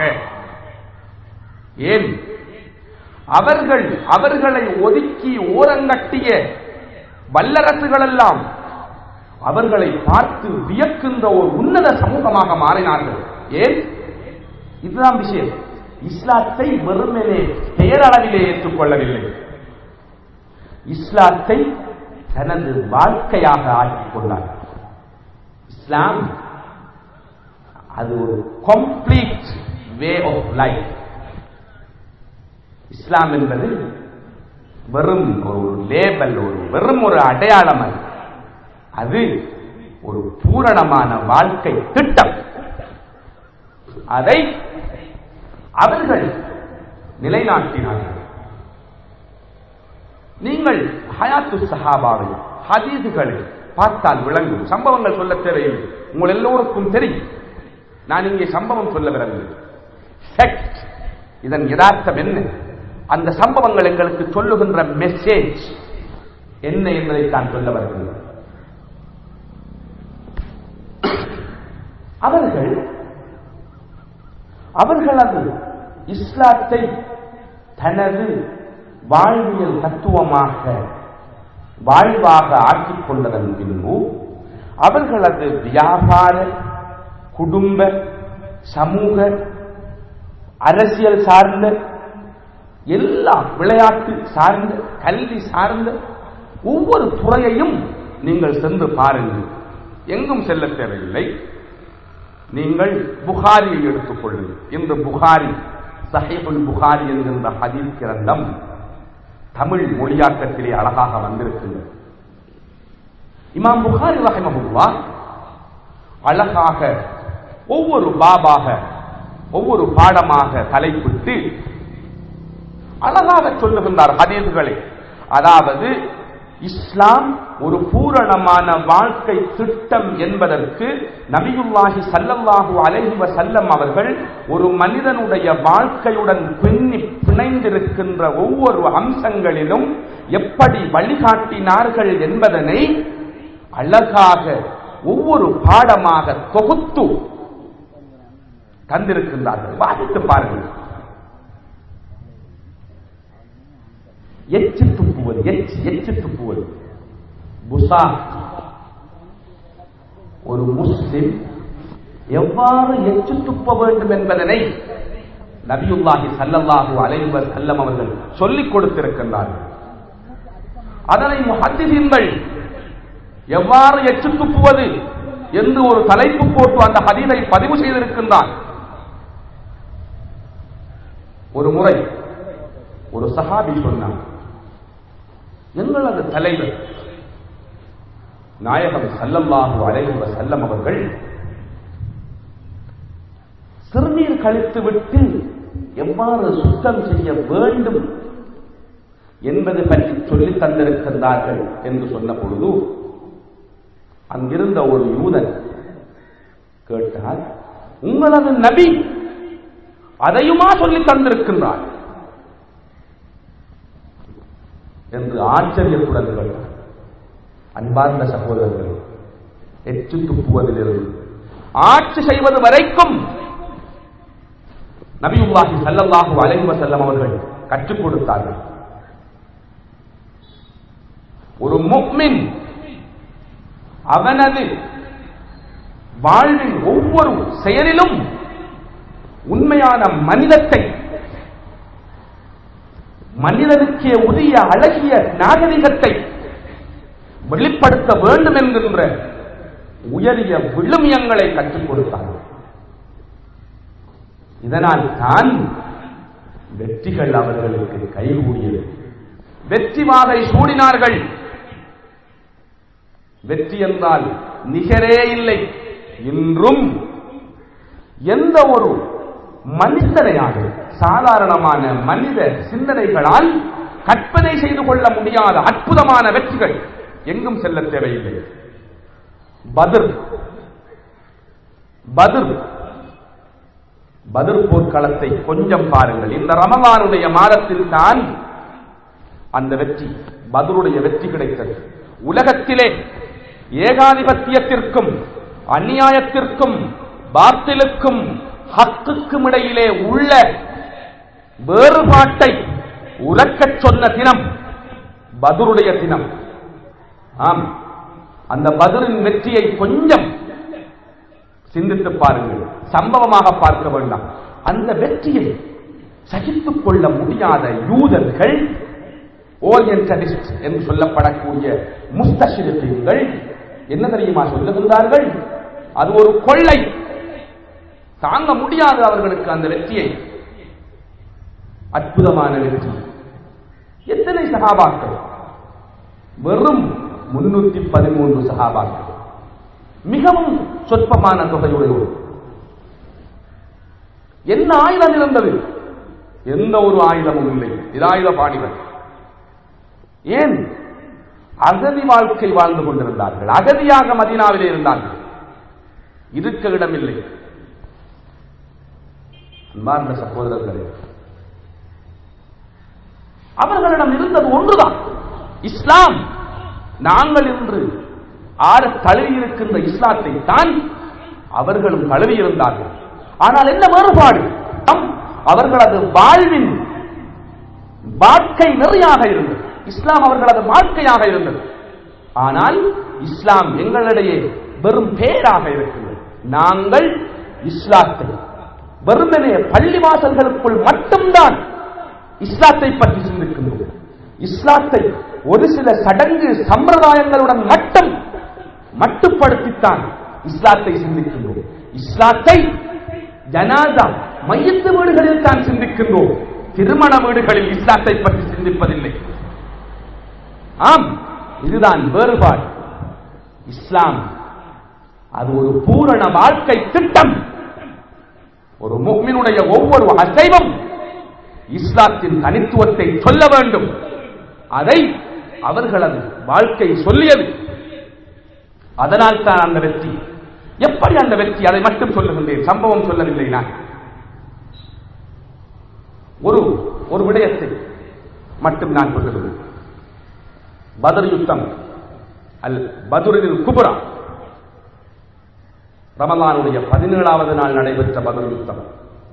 ஏன் அவர்கள் அவர்களை ஒதுக்கி ஓரங்கட்டிய வல்லரசுகளெல்லாம் அவர்களை பார்த்து வியக்கின்ற ஒரு உன்னத சமூகமாக மாறினார்கள் ஏன் இதுதான் விஷயம் இஸ்லாத்தை வெறுமனே பெயரளவிலே ஏற்றுக்கொள்ளவில்லை இஸ்லாத்தை தனது வாழ்க்கையாக ஆக்கிக் கொண்டார் இஸ்லாம் அது ஒரு கம்ப்ளீட் வே ஆஃப் லைஃப் இஸ்லாம் என்பது வெறும் ஒரு லேபல் ஒரு வெறும் ஒரு அடையாளம் அல்ல அது ஒரு பூரணமான வாழ்க்கை திட்டம் அதை அவர்கள் நிலைநாட்டினார்கள் நீங்கள் ஹயாத்து சஹாபாவை ஹதீதுகளை பார்த்தால் விளங்கும் சம்பவங்கள் சொல்ல தேவையில்லை உங்கள் எல்லோருக்கும் தெரியும் நான் இங்கே சம்பவம் சொல்ல விரும்புகிறேன் Fact. இதன் யதார்த்தம் என்ன அந்த சம்பவங்கள் எங்களுக்கு சொல்லுகின்ற மெசேஜ் என்ன என்பதை தான் சொல்ல வருகிறேன் அவர்கள் அவர்களது இஸ்லாத்தை தனது வாழ்வியல் தத்துவமாக வாழ்வாக ஆக்கிக் கொண்டதன் பின்பு அவர்களது வியாபார குடும்ப சமூக அரசியல் சார்ந்த எல்லா விளையாட்டு சார்ந்த கல்வி சார்ந்த ஒவ்வொரு துறையையும் நீங்கள் சென்று பாருங்கள் எங்கும் செல்ல தேவையில்லை நீங்கள் புகாரியை எடுத்துக் கொள்ளுங்கள் இந்த புகாரி சஹீபுல் புகாரி என்கின்ற ஹதீஸ் கிரந்தம் தமிழ் மொழியாக்கத்திலே அழகாக வந்திருக்கின்றது இமாம் புகாரி ரஹிமஹுல்லா அழகாக ஒவ்வொரு பாபாக ஒவ்வொரு பாடமாக தலைப்பிட்டு அழகாக சொல்லுகின்றார் ஹதீஸ்களை அதாவது இஸ்லாம் ஒரு பூரணமான வாழ்க்கை திட்டம் என்பதற்கு நபியுல்லாஹி சல்லல்லாஹு அலைஹி வஸல்லம் அவர்கள் ஒரு மனிதனுடைய வாழ்க்கையுடன் பின்னி பிணைந்திருக்கின்ற ஒவ்வொரு அம்சங்களிலும் எப்படி வழிகாட்டினார்கள் என்பதனை அழகாக ஒவ்வொரு பாடமாக தொகுத்து தந்திருக்கின்றார்கள் வாசித்து பாருங்கள் எச்சு துப்புவது எச்சு எச்சு துப்புவது புசா ஒரு முஸ்லிம் எவ்வாறு எச்சு துப்ப வேண்டும் என்பதனை நபியுல்லாஹி சல்லல்லாஹு அலைஹி வஸல்லம் அவர்கள் சொல்லிக் கொடுத்திருக்கின்றார்கள் அதனை முஹத்திசீன்கள் எவ்வாறு எச்சு துப்புவது என்று ஒரு தலைப்பு போட்டு அந்த ஹதீதை பதிவு செய்திருக்கின்றார் ஒரு முறை ஒரு சஹாபி சொன்னார் எங்களது தலைவர் நாயகம் சல்லல்லாஹு அலைஹி வஸல்லம் அவர்கள் சிறுநீர் கழித்து விட்டு எவ்வாறு சுத்தம் செய்ய வேண்டும் என்பது பற்றி சொல்லித் தந்திருக்கின்றார்கள் என்று சொன்ன பொழுது அங்கிருந்த ஒரு யூதன் கேட்டால் உங்களது நபி அதையுமா சொல்லித் தந்திருக்கின்றார் என்று ஆச்சரியத்துடன் கேட்டார் அன்பார்ந்த சகோதரர்கள் எச்சு துப்புவதிலிருந்து ஆட்சி செய்வது வரைக்கும் நபியுல்லாஹி சல்லல்லாஹு அலைஹி வஸல்லம் அவர்கள் கற்றுக் கொடுத்தார்கள் ஒரு முக்மின் அவனது வாழ்வின் ஒவ்வொரு செயலிலும் உண்மையான மனிதத்தை மனிதனுக்கே உரிய அழகிய நாகரிகத்தை வெளிப்படுத்த வேண்டும் என்கின்ற உயரிய விழுமியங்களை கற்றுக் கொடுத்தார்கள் இதனால் தான் வெற்றிகள் அவர்களுக்கு கைகூடியது வெற்றி வாகை சூடினார்கள் வெற்றி என்றால் நிகரே இல்லை இன்றும் எந்த ஒரு மனிதனையாக சாதாரணமான மனித சிந்தனைகளால் கற்பனை செய்து கொள்ள முடியாத அற்புதமான வெற்றிகள் எங்கும் செல்ல தேவையில்லை பதிர் பதிர் பதிர் போர்க்களத்தை கொஞ்சம் பாருங்கள் இந்த ரமலானுடைய மாதத்தில் தான் அந்த வெற்றி பதிலுடைய வெற்றி கிடைத்தது உலகத்திலே ஏகாதிபத்தியத்திற்கும் அந்நியாயத்திற்கும் பாத்திலுக்கும் ஹக்குக்கும் இடையிலே உள்ள வேறுபாட்டை உறக்கச் சொன்ன தினம் பதுருடைய தினம் ஆம் அந்த பதுரின் வெற்றியை கொஞ்சம் சிந்தித்து பாருங்கள் சம்பவமாக பார்க்க வேண்டாம் அந்த வெற்றியை சகித்துக் கொள்ள முடியாத யூதர்கள் ஓரியன்டலிஸ்ட் என்று சொல்லப்படக்கூடிய முஸ்தஷிரிகள் என்ன தெரியுமா சொல்லுகின்றார்கள் அது ஒரு கொள்ளை தாங்க முடியாது அவர்களுக்கு அந்த வெற்றியை அற்புதமான வெற்றி எத்தனை சகாபாக்கள் வெறும் முன்னூத்தி பதிமூன்று சகாபாக்கள் மிகவும் சொற்பமான தொகையுடையோர் என்ன ஆயுதம் இருந்தது எந்த ஒரு ஆயுதமும் இல்லை இதாயுத பாணிகள் ஏன் அகதி வாழ்க்கை வாழ்ந்து கொண்டிருந்தார்கள் அகதியாக மதீனாவிலே இருந்தார்கள் இருக்க இடமில்லை அன்பார்ந்த சகோதரர்களே அவர்களிடம் இருந்தது ஒன்றுதான் இஸ்லாம் நாங்கள் இன்று ஆற தழுவி இருக்கின்ற இஸ்லாத்தை தான் அவர்களும் தழுவி இருந்தார்கள் ஆனால் என்ன வேறுபாடு ஆம், அவர்களது வாழ்வின் வாழ்க்கை நெறியாக இருந்தது இஸ்லாம் அவர்களது வாழ்க்கையாக இருந்தது ஆனால் இஸ்லாம் எங்களிடையே வெறும் பேராக இருக்கிறது நாங்கள் இஸ்லாத்தை வெறுமனே பள்ளிவாசல்களுக்குள் மட்டும்தான் இஸ்லாத்தை பற்றி சிந்திக்கின்றோம் இஸ்லாத்தை ஒரு சில சடங்கு சம்பிரதாயங்களுடன் மட்டும் மட்டுப்படுத்தித்தான் இஸ்லாத்தை சிந்திக்கின்றோம் இஸ்லாத்தை ஜனாதா மையத்து வீடுகளில் தான் சிந்திக்கின்றோம் திருமண வீடுகளில் இஸ்லாத்தை பற்றி சிந்திப்பதில்லை ஆம் இதுதான் வேறுபாடு இஸ்லாம் அது ஒரு பூரண வாழ்க்கை திட்டம் ஒரு முக்மினுடைய ஒவ்வொரு அசைவம் இஸ்லாத்தின் தனித்துவத்தை சொல்ல வேண்டும் அதை அவர்களது வாழ்க்கை சொல்லியது அதனால் தான் அந்த வெற்றி எப்படி அந்த வெற்றி அதை மட்டும் சொல்லுகின்றேன் சம்பவம் சொல்லவில்லை நான் ஒரு ஒரு விடயத்தை மட்டும் நான் சொல்லுகிறேன் பதர் யுத்தம் அல் பதுரில் குபுரா ரமலானுடைய பதினேழாவது நாள் நடைபெற்ற பதர் யுத்தம்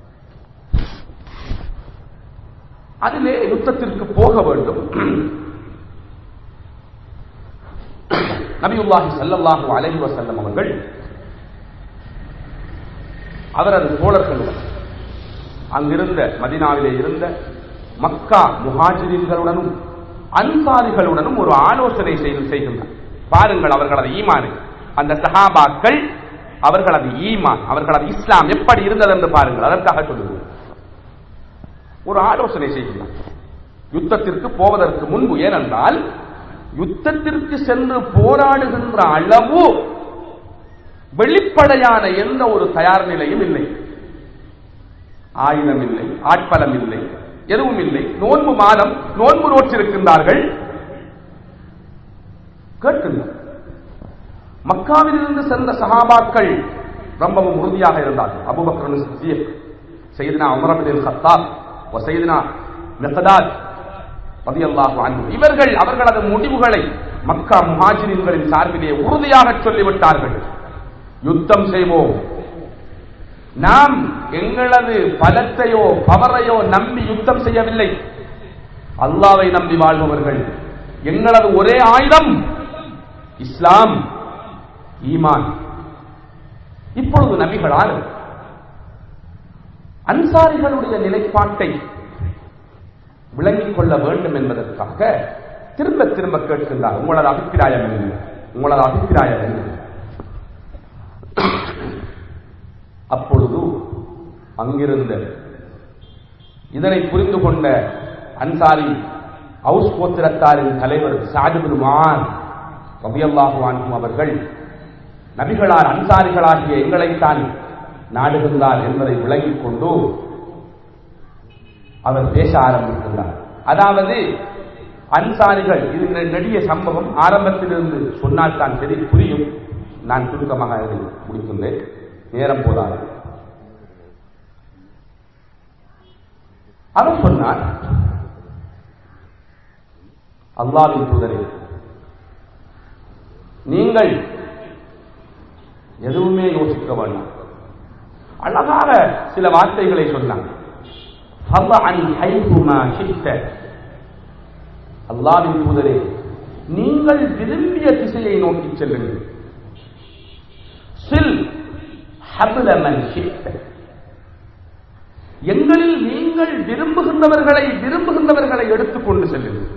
அதிலே யுத்தத்திற்கு போக வேண்டும் நபியுல்லாஹி ஸல்லல்லாஹு அலைஹி வஸல்லம் அவர்கள் அவரது தோழர்களுடன் அங்கிருந்த மதினாவிலே இருந்த மக்கா முஹாஜிரின்களுடனும் அன்சாரிகளுடனும் ஒரு ஆலோசனை செய்து செய்கின்றார் பாருங்கள் அவர்களது ஈமான் அந்த சஹாபாக்கள் அவர்களது ஈமான் அவர்களது இஸ்லாம் எப்படி இருந்தது என்று பாருங்கள் அதற்காக சொல்லுங்கள் ஒரு ஆலோசனை செய்கின்றார் யுத்தத்திற்கு போவதற்கு முன்பு ஏனென்றால் யுத்தத்திற்கு சென்று போராடுகின்ற அளவு வெளிப்படையான எந்த ஒரு தயார் நிலையும் இல்லை ஆயுதம் இல்லை ஆட்பலம் இல்லை எதுவும் இல்லை நோன்பு மாதம் நோன்பு நோற்றிருக்கின்றார்கள் கேட்கின்றனர் மக்காவிலிருந்து சென்ற சஹாபாக்கள் ரொம்பவும் உறுதியாக இருந்தார்கள் அபுபக்கர் சித்திக் செய்தினா உமரபின் சத்தாப் செய்தினா மெசதாத் ரலியல்லாஹு அன்ஹு இவர்கள் அவர்களது முடிவுகளை மக்கா முஹாஜிரின்களின் சார்பிலே உறுதியாக சொல்லிவிட்டார்கள் யுத்தம் செய்வோம் நாம் எங்களது பலத்தையோ பவரையோ நம்பி யுத்தம் செய்யவில்லை அல்லாவை நம்பி வாழ்பவர்கள் எங்களது ஒரே ஆயுதம் இஸ்லாம் ஈமான் இப்பொழுது நபிகளால் அன்சாரிகளுடைய நிலைப்பாட்டை விளங்கிக் கொள்ள வேண்டும் என்பதற்காக திரும்ப திரும்ப கேட்கின்றார் உங்களது அபிப்பிராயம் என்ன உங்களது அபிப்பிராயம் என்ன அப்பொழுது அங்கிருந்த இதனை புரிந்து கொண்ட அன்சாரி ஹவுஸ் கோத்திரத்தாரின் தலைவர் சாஜிபின் மான் ரபியல்லாஹு அன்ஹும் அவர்கள் நபிகளார் அன்சாரிகளாகிய எங்களைத்தான் நாடுகின்றார் என்பதை விளங்கிக் கொண்டு அவர் பேச ஆரம்பிக்கின்றார் அதாவது அன்சாரிகள் இது நெ- நெடிய சம்பவம் ஆரம்பத்திலிருந்து சொன்னால் தான் சரி புரியும் நான் சுருக்கமாக அதை முடிக்கின்றேன் நேரம் போதாது அவர் சொன்னார் அல்லாவின் தூதரே நீங்கள் எதுவுமே யோசிக்க வேண்டாம் அழகாக சில வார்த்தைகளை சொன்னாங்க ஃபதஅன் ஹைதுமா ஷிட்ட. அல்லாவின் தூதரே நீங்கள் விரும்பிய திசையை நோக்கி செல்லுங்கள் சில் ஹப்ல மன் ஷிட்ட. எங்களில் நீங்கள் விரும்புகின்றவர்களை விரும்புகின்றவர்களை எடுத்துக்கொண்டு செல்லுங்கள்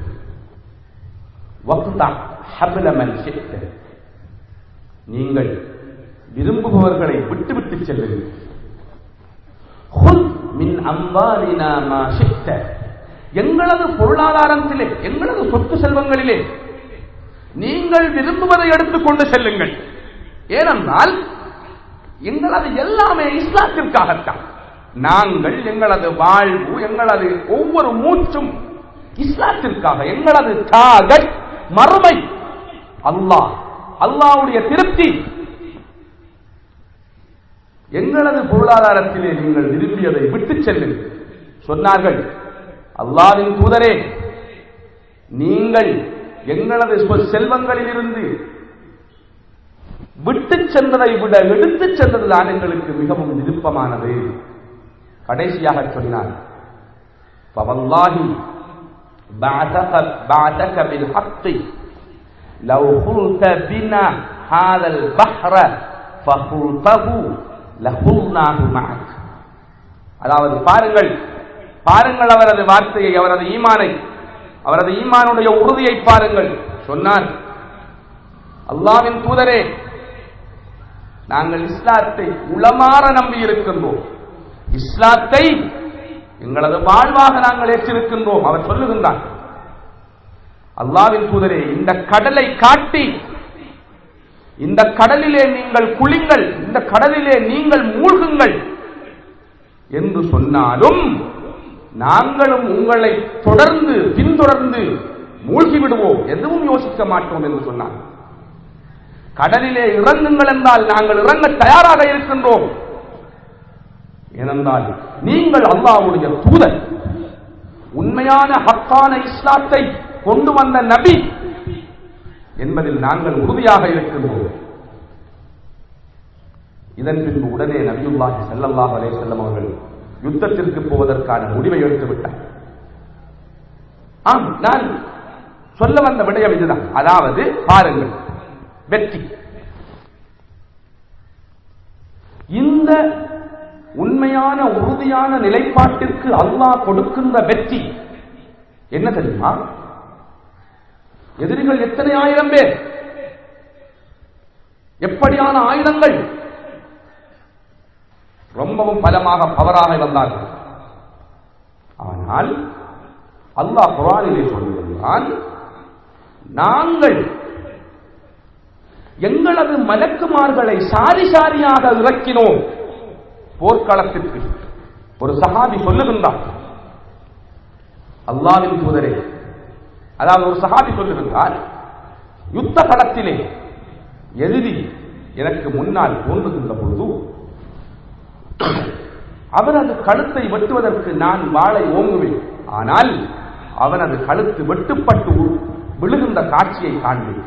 வக்தா ஹப்ல மன் ஷிட்ட. நீங்கள் விரும்புபவர்களை விட்டுவிட்டு செல்லுங்கள் "ஹுத் மின் அம்வாலினா மா ஷித்த." எங்களது பொருளாதாரத்திலே எங்களது சொத்து செல்வங்களிலே நீங்கள் விரும்புவதை எடுத்துக்கொண்டு செல்லுங்கள் ஏனென்றால் எங்களது எல்லாமே இஸ்லாத்திற்காகத்தான் நாங்கள் எங்களது வாழ்வு எங்களது ஒவ்வொரு மூச்சும் இஸ்லாத்திற்காக எங்களது டாகட் மறுமை அல்லாஹ் அல்லாஹ்வுடைய திருப்தி எங்களது பொருளாதாரத்திலே நீங்கள் விரும்பியதை விட்டுச் செல்லுங்கள் சொன்னார்கள் அல்லாவின் தூதரே நீங்கள் எங்களது சொ- செல்வங்களிலிருந்து விட்டுச் சென்றதை விட எடுத்துச் சென்றதுதான் எங்களுக்கு மிகவும் விருப்பமானது கடைசியாக சொன்னார் فوالله بعثك بعثك بالحق لو خلت بنا هذا البحر فخلته لخلناه معك அதாவது பாருங்கள் பாருங்கள் அவரது வார்த்தையை அவரது ஈமானை அவரது ஈமானுடைய உறுதியை பாருங்கள் சொன்னார் அல்லாவின் தூதரே நாங்கள் இஸ்லாத்தை உளமாற நம்பி இருக்கின்றோம் இஸ்லாத்தை எங்களது வாழ்வாக நாங்கள் ஏற்றிருக்கின்றோம் அவர் சொல்லுகின்றார் அல்லாவின் தூதரே இந்த கடலை காட்டி இந்த கடலிலே நீங்கள் குளிங்கள் இந்த கடலிலே நீங்கள் மூழ்குங்கள் என்று சொன்னாலும் நாங்களும் உங்களை தொடர்ந்து பின்தொடர்ந்து மூழ்கி விடுவோம் எதுவும் யோசிக்க மாட்டோம் என்று சொன்னார் கடலிலே இறங்குங்கள் என்றால் நாங்கள் இறங்க தயாராக இருக்கின்றோம் ஏனென்றால் நீங்கள் அல்லாஹ்வுடைய தூதர் உண்மையான ஹக்கான இஸ்லாத்தை கொண்டு வந்த நபி என்பதில் நாங்கள் உறுதியாக இருக்கின்றோம் இதன் பின்பு உடனே நபியுல்லாஹி ஸல்லல்லாஹு அலைஹி வஸல்லம் அவர்கள் யுத்தத்திற்கு போவதற்கான முடிவை எடுத்து விட்டார் ஆம் நான் சொல்ல வந்த விடயம் இதுதான் அதாவது பாருங்கள் வெற்றி இந்த உண்மையான உறுதியான நிலைப்பாட்டிற்கு அல்லாஹ் கொடுக்கின்ற வெற்றி என்ன தெரியுமா எதிரிகள் எத்தனை ஆயிரம் பேர் எப்படியான ஆயுதங்கள் ரொம்பவும் பலமாக பவராக வந்தார்கள் ஆனால் அல்லாஹ் குரானிலே சொல்லுகிறான் நாங்கள் எங்களது மலக்குமார்களை சாரி சாரியாக இறக்கினோம் போர்க்களத்திற்கு ஒரு சஹாபி சொல்லுகின்றார் அல்லாவின் தூதரே அதாவது ஒரு சஹாபி சொல்லுகின்றார் யுத்த களத்திலே எதிரி எனக்கு முன்னால் தோன்றுகின்ற பொழுது அவனது கழுத்தை வெட்டுவதற்கு நான் வாளை ஓங்குவேன் ஆனால் அவனது கழுத்து வெட்டுப்பட்டு விழுகின்ற காட்சியை காண்பேன்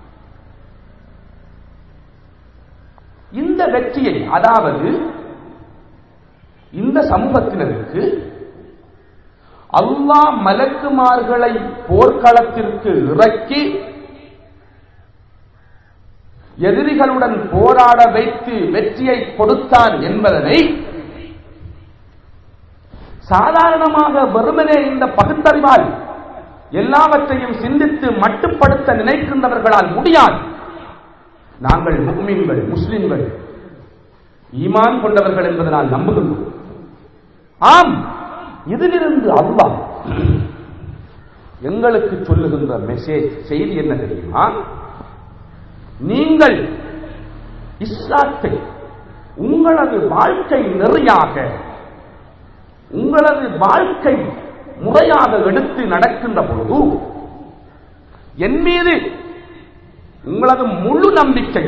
இந்த வெற்றியை அதாவது இந்த சமூகத்தினருக்கு அல்லாஹ் மலக்குமார்களை போர்க்களத்திற்கு இறக்கி எதிரிகளுடன் போராட வைத்து வெற்றியை கொடுத்தான் என்பதனை சாதாரணமாக வெறுமனே இந்த பகுத்தறிவால் எல்லாவற்றையும் சிந்தித்து மட்டுப்படுத்த நினைக்கின்றவர்களால் முடியாது நாங்கள் முக்மீன்கள் முஸ்லிம்கள் ஈமான் கொண்டவர்கள் என்பதனால் நம்புகின்றோம் ஆம் இதிலிருந்து அல்லாஹ் எங்களுக்கு சொல்லுகின்ற மெசேஜ் செய்தி என்ன தெரியுமா நீங்கள் இஸ்லாத்தை உங்களது வாழ்க்கை நெறியாக உங்களது வாழ்க்கை முறையாக எடுத்து நடக்கின்ற பொழுது என் மீது உங்களது முழு நம்பிக்கை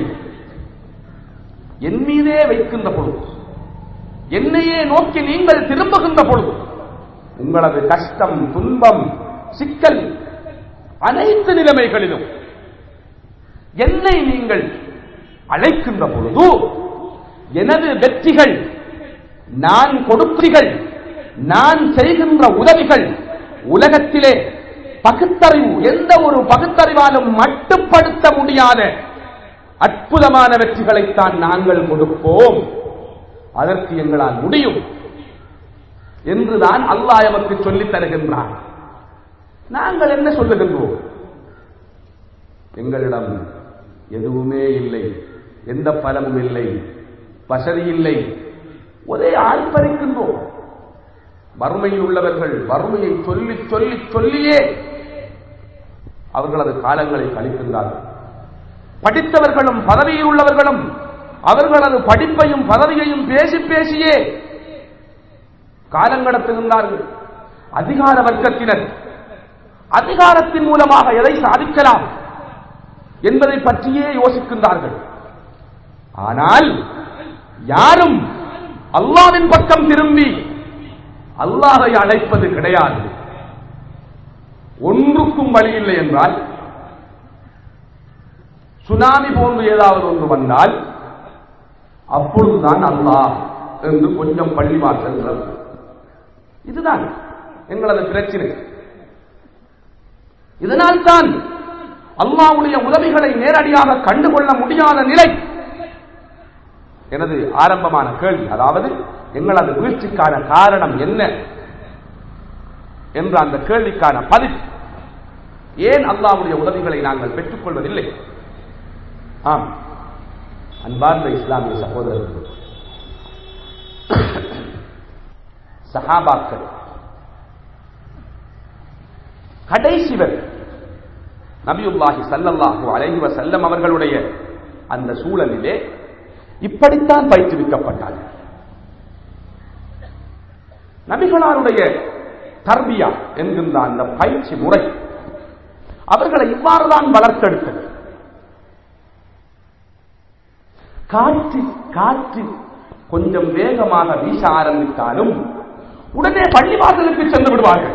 என் மீதே வைக்கின்ற பொழுது என்னையே நோக்கி நீங்கள் திரும்புகின்ற பொழுது உங்களது கஷ்டம் துன்பம் சிக்கல் அனைத்து நிலைமைகளிலும் என்னை நீங்கள் அழைக்கின்ற பொழுது எனது வெற்றிகள் நான் கொடுப்பீர்கள் நான் செய்கின்ற உதவிகள் உலகத்திலே பகுத்தறிவு எந்த ஒரு பகுத்தறிவாலும் மட்டுப்படுத்த முடியாத அற்புதமான வெற்றிகளைத்தான் நாங்கள் கொடுப்போம் அதற்கு எங்களால் முடியும் என்றுதான் அல்லாஹ் எமக்கு சொல்லித் தருகின்றான் நாங்கள் என்ன சொல்லுகின்றோம் எங்களிடம் எதுவுமே இல்லை எந்த பலமும் இல்லை வசதி இல்லை ஒரே ஆர்ப்பரிக்கின்றோம் வறுமையில் உள்ளவர்கள் வறுமையை சொல்லி சொல்லி சொல்லியே அவர்களது காலங்களை கழிக்கின்றார்கள் படித்தவர்களும் பதவியில் உள்ளவர்களும் அவர்களது படிப்பையும் பதவியையும் பேசி பேசியே காலங்கடத்துகின்றார்கள் அதிகார வர்க்கத்தினர் அதிகாரத்தின் மூலமாக எதை சாதிக்கலாம் என்பதை பற்றியே யோசிக்கின்றார்கள் ஆனால் யாரும் அல்லாவின் பக்கம் திரும்பி அல்லாஹை அழைப்பது கிடையாது ஒன்றுக்கும் வழி இல்லை என்றால் சுனாமி போன்று ஏதாவது ஒன்று வந்தால் அப்பொழுதுதான் அல்லாஹ் என்று கொஞ்சம் பள்ளிவாசல் திறக்கும். இதுதான் எங்களது பிரச்சனை இதனால் தான் அல்லாவுடைய உதவிகளை நேரடியாக கண்டுகொள்ள முடியாத நிலை எனது ஆரம்பமான கேள்வி அதாவது எங்களது வீழ்ச்சிக்கான காரணம் என்ன என்ற அந்த கேள்விக்கான பதில் ஏன் அல்லாவுடைய உதவிகளை நாங்கள் பெற்றுக்கொள்வதில்லை ஆம் அன்பார்ந்த இஸ்லாமிய சகோதரர்கள் சஹாபாக்கள் கடைசி வரை நபியுல்லாஹி ஸல்லல்லாஹு அலைஹி வஸல்லம் அவர்களுடைய அந்த சூழலிலே இப்படித்தான் பயிற்றுவிக்கப்பட்டார்கள் நபிகளாருடைய தர்பியா என்கின்ற அந்த பயிற்சி முறை அவர்களை இவ்வாறுதான் வளர்த்தெடுத்தது காற்று காற்று கொஞ்சம் வேகமாக வீச ஆரம்பித்தாலும் உடனே பள்ளிவாசலுக்கு சென்று விடுவார்கள்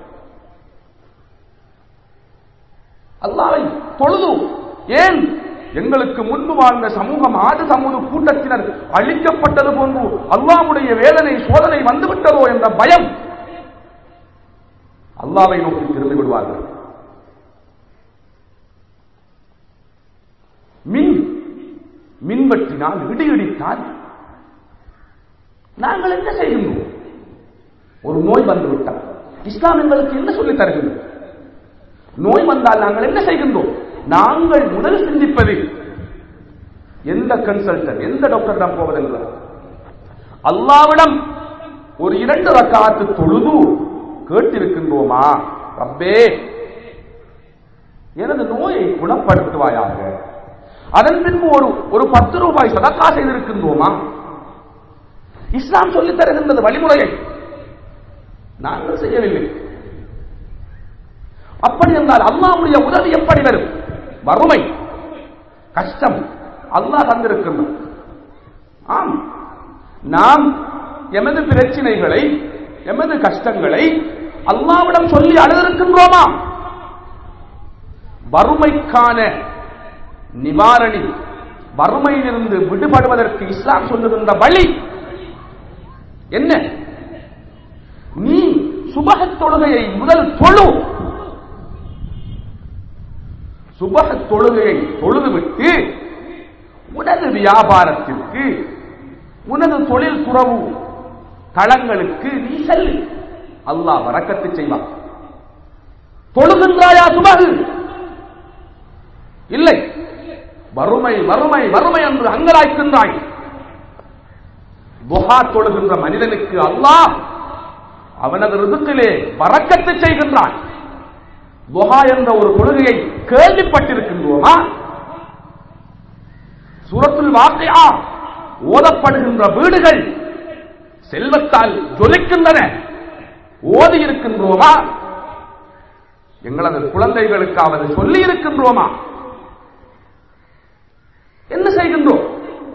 அல்லாவை தொழுது ஏன் எங்களுக்கு முன்பு வாழ்ந்த சமூகம் ஆடு சமூக கூட்டத்தினர் அழிக்கப்பட்டது போன்று அல்லாவுடைய வேதனை சோதனை வந்துவிட்டதோ என்ற பயம் அல்லாவை நோக்கி திரும்பி விடுவார்கள் மின் மின்வெட்டினால் இடி இடித்தால் நாங்கள் என்ன செய்கின்றோம் ஒரு நோய் வந்துவிட்டால் இஸ்லாம் எங்களுக்கு என்ன சொல்லித் தருகின்றது நோய் வந்தால் நாங்கள் என்ன செய்கின்றோம் நாங்கள் முதல் சிந்திப்பது எந்த கன்சல்டன் எந்த டாக்டரிடம் போவதென்றால் அல்லாவிடம் ஒரு இரண்டு ரக்காத்து தொழுது கேட்டிருக்கின்றோமா ரப்பே எனது நோயை குணப்படுத்துவாயாக அதன் பின்பு ஒரு ஒரு பத்து ரூபாய் சதக்கா செய்திருக்கின்றோமா இஸ்லாம் சொல்லித் தருகின்றது வழிமுறையை நாங்கள் செய்யவில்லை அப்படி என்றால் அல்லாவுடைய உதவி எப்படி வரும் வறுமை கஷ்டம் அல்லாஹ் தந்திருக்கின்றான் ஆம் நாம் எமது பிரச்சனைகளை எமது கஷ்டங்களை அல்லாவிடம் சொல்லி அழுதிருக்கின்றோமா வறுமைக்கான நிவாரணி வறுமையிலிருந்து விடுபடுவதற்கு இஸ்லாம் சொல்லுகின்ற வழி என்ன நீ சுபகத் தொழுகையை முதல் தொழு சுபகத் தொழுகையை தொழுதுவிட்டு உனது வியாபாரத்திற்கு உனது தொழில் துறவு தளங்களுக்கு நீ செல்லு அல்லாஹ் வரக்கத்து செய்வான் தொழுகின்றாயா சுபகு இல்லை வறுமை வறுமை வறுமை என்று அங்கலாய்க்கின்றாய் புகா தொழுகின்ற மனிதனுக்கு அல்லாஹ் அவனது ரிதுக்கிலே வரக்கத்து செய்கின்றான் துஹா என்ற ஒரு கொள்கையை கேள்விப்பட்டிருக்கின்றோமா சூரத்துல் வாக்கையா ஓதப்படுகின்ற வீடுகள் செல்வத்தால் ஜொலிக்கின்றன ஓதி இருக்கின்றோமா எங்களது குழந்தைகளுக்காவது சொல்லி இருக்கின்றோமா என்ன செய்கின்றோம்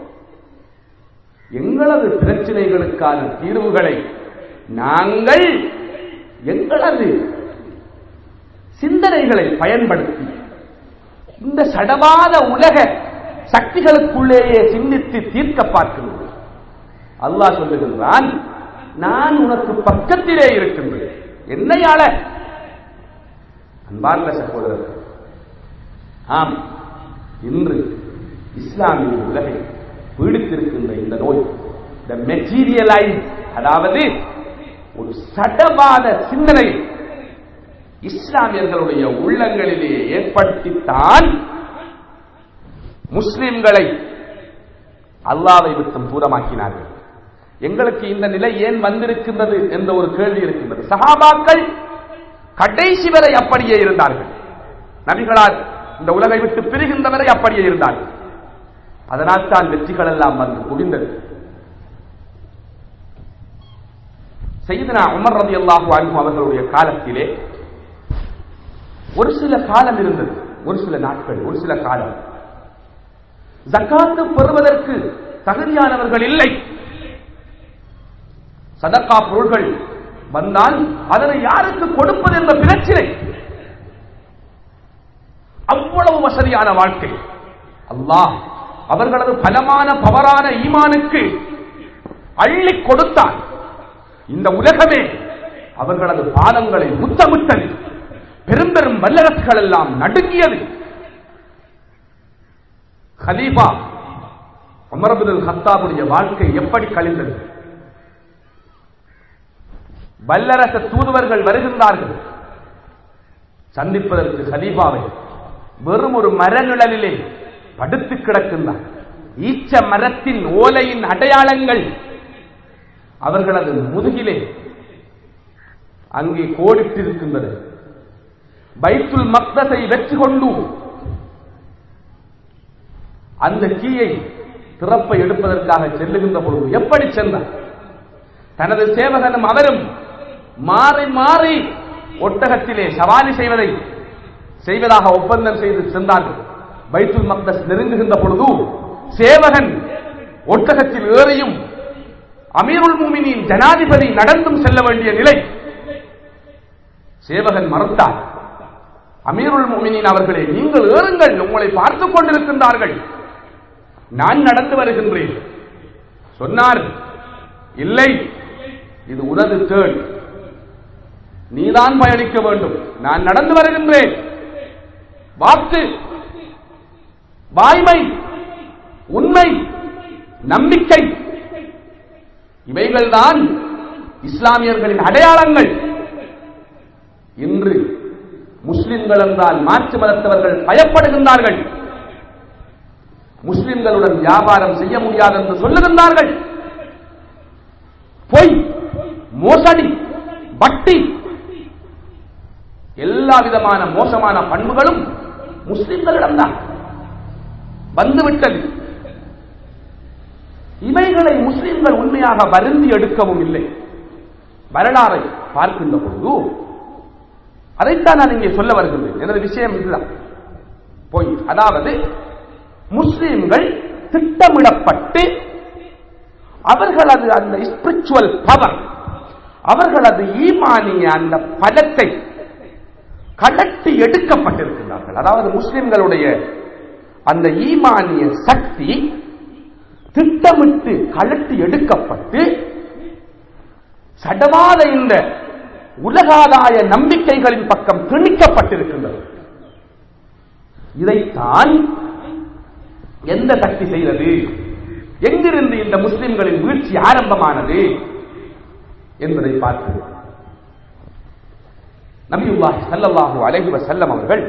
எங்களது பிரச்சனைகளுக்கான தீர்வுகளை நாங்கள் எங்களது சிந்தனைகளை பயன்படுத்தி இந்த சடவாத உலக சக்திகளுக்குள்ளேயே சிந்தித்து தீர்க்க பார்க்கின்றோம் அல்லாஹ் சொல்லுகின்றான் நான் உனக்கு பக்கத்திலே இருக்கின்றேன் என்னையால அன்பார்ந்த சகோதரர் ஆம் இன்று இஸ்லாமிய உலகை பீடித்திருக்கின்ற இந்த நோய் த மெட்டீரியலைஸ் அதாவது ஒரு சடவாத சிந்தனை இஸ்லாமியர்களுடைய உள்ளங்களிலே ஏற்படுத்தித்தான் முஸ்லிம்களை அல்லாவை விட்டும் தூரமாக்கினார்கள் எங்களுக்கு இந்த நிலை ஏன் வந்திருக்கின்றது என்ற ஒரு கேள்வி இருக்கின்றது சஹாபாக்கள் கடைசி வரை அப்படியே இருந்தார்கள் நபிகளால் இந்த உலகை விட்டு பிரிகின்ற வரை அப்படியே இருந்தார்கள் அதனால் தான் வெற்றிகள் எல்லாம் வந்து குவிந்தது செய்தனா உமர் ரதி அல்லாஹு அன்பு அவர்களுடைய காலத்திலே ஒரு சில காலம் இருந்தது ஒரு சில நாட்கள் ஒரு சில காலம் ஜக்காத்து பெறுவதற்கு தகுதியானவர்கள் இல்லை சதக்கா பொருள்கள் வந்தால் அதனை யாருக்கு கொடுப்பது என்ற பிரச்சனை அவ்வளவு வசதியான வாழ்க்கை அல்லாஹ் அவர்களது பலமான பவரான ஈமானுக்கு அள்ளி கொடுத்தார் இந்த உலகமே அவர்களது பாதங்களை முத்தமிட்டது பெரும்பெரும் வல்லரசுகள் எல்லாம் நடுங்கியது ஹலீஃபா அமரபுல் ஹத்தாபுடைய வாழ்க்கை எப்படி கழிந்தது வல்லரச தூதுவர்கள் வருகின்றார்கள் சந்திப்பதற்கு ஹலீஃபாவை வெறும் ஒரு மரநிழலிலே படுத்து கிடக்கின்றார் ஈச்ச மரத்தின் ஓலையின் அடையாளங்கள் அவர்களது முதுகிலே அங்கே கோடிட்டிருக்கின்றது பைத்துல் மக்தஸை வெற்றி கொண்டு அந்த கீயை திறப்பை எடுப்பதற்காக செல்லுகின்ற பொழுது எப்படி சென்றார் தனது சேவகனும் அவரும் மாறி மாறி ஒட்டகத்திலே சவாரி செய்வதை செய்வதாக ஒப்பந்தம் செய்து சென்றார்கள் பைத்துல் மக்தஸ் நெருங்குகின்ற பொழுது சேவகன் ஒட்டகத்தில் ஏறியும் அமீருல் மூமினின் ஜனாதிபதி நடந்தும் செல்ல வேண்டிய நிலை சேவகன் மறுத்தார் அமீருல் மூமினின் அவர்களே நீங்கள் ஏறுங்கள் உங்களை பார்த்துக் கொண்டிருக்கின்றார்கள் நான் நடந்து வருகின்றேன் சொன்னார் இல்லை இது உனது தேள் நீதான் பயணிக்க வேண்டும் நான் நடந்து வருகின்றேன் வாக்கு வாய்மை உண்மை நம்பிக்கை இவைகள்தான் இஸ்லாமியர்களின் அடையாளங்கள் இன்று முஸ்லிம்கள் என்றால் மாற்று மதத்தவர்கள் பயப்படுகின்றார்கள் முஸ்லிம்களுடன் வியாபாரம் செய்ய முடியாது என்று சொல்லுகின்றார்கள் பொய் மோசடி வட்டி எல்லா விதமான மோசமான பண்புகளும் முஸ்லிம்களிடம்தான் வந்துவிட்டது இவைகளை முஸ்லிம்கள் உண்மையாக வருந்தி எடுக்கவும் இல்லை வரலாறை பார்க்கின்ற பொழுது அதைத்தான் நான் இங்கே சொல்ல வருகின்றேன் எனது விஷயம் இதுதான் போய் அதாவது முஸ்லிம்கள் திட்டமிடப்பட்டு அவர்களது அந்த ஸ்பிரிச்சுவல் பவர் அவர்களது ஈமானிய அந்த பலத்தை கலட்டி எடுக்கப்பட்டிருக்கிறார்கள் அதாவது முஸ்லிம்களுடைய அந்த ஈமானிய சக்தி திட்டமிட்டு கலட்டி எடுக்கப்பட்டு சடவாத இந்த உலகாதாய நம்பிக்கைகளின் பக்கம் திணிக்கப்பட்டிருக்கின்றது இதைத்தான் எந்த சக்தி செய்தது எங்கிருந்து இந்த முஸ்லிம்களின் வீழ்ச்சி ஆரம்பமானது என்பதை பார்க்கிறோம் நபியுல்லாஹி ஸல்லல்லாஹு அலைஹி வஸல்லம் அவர்கள்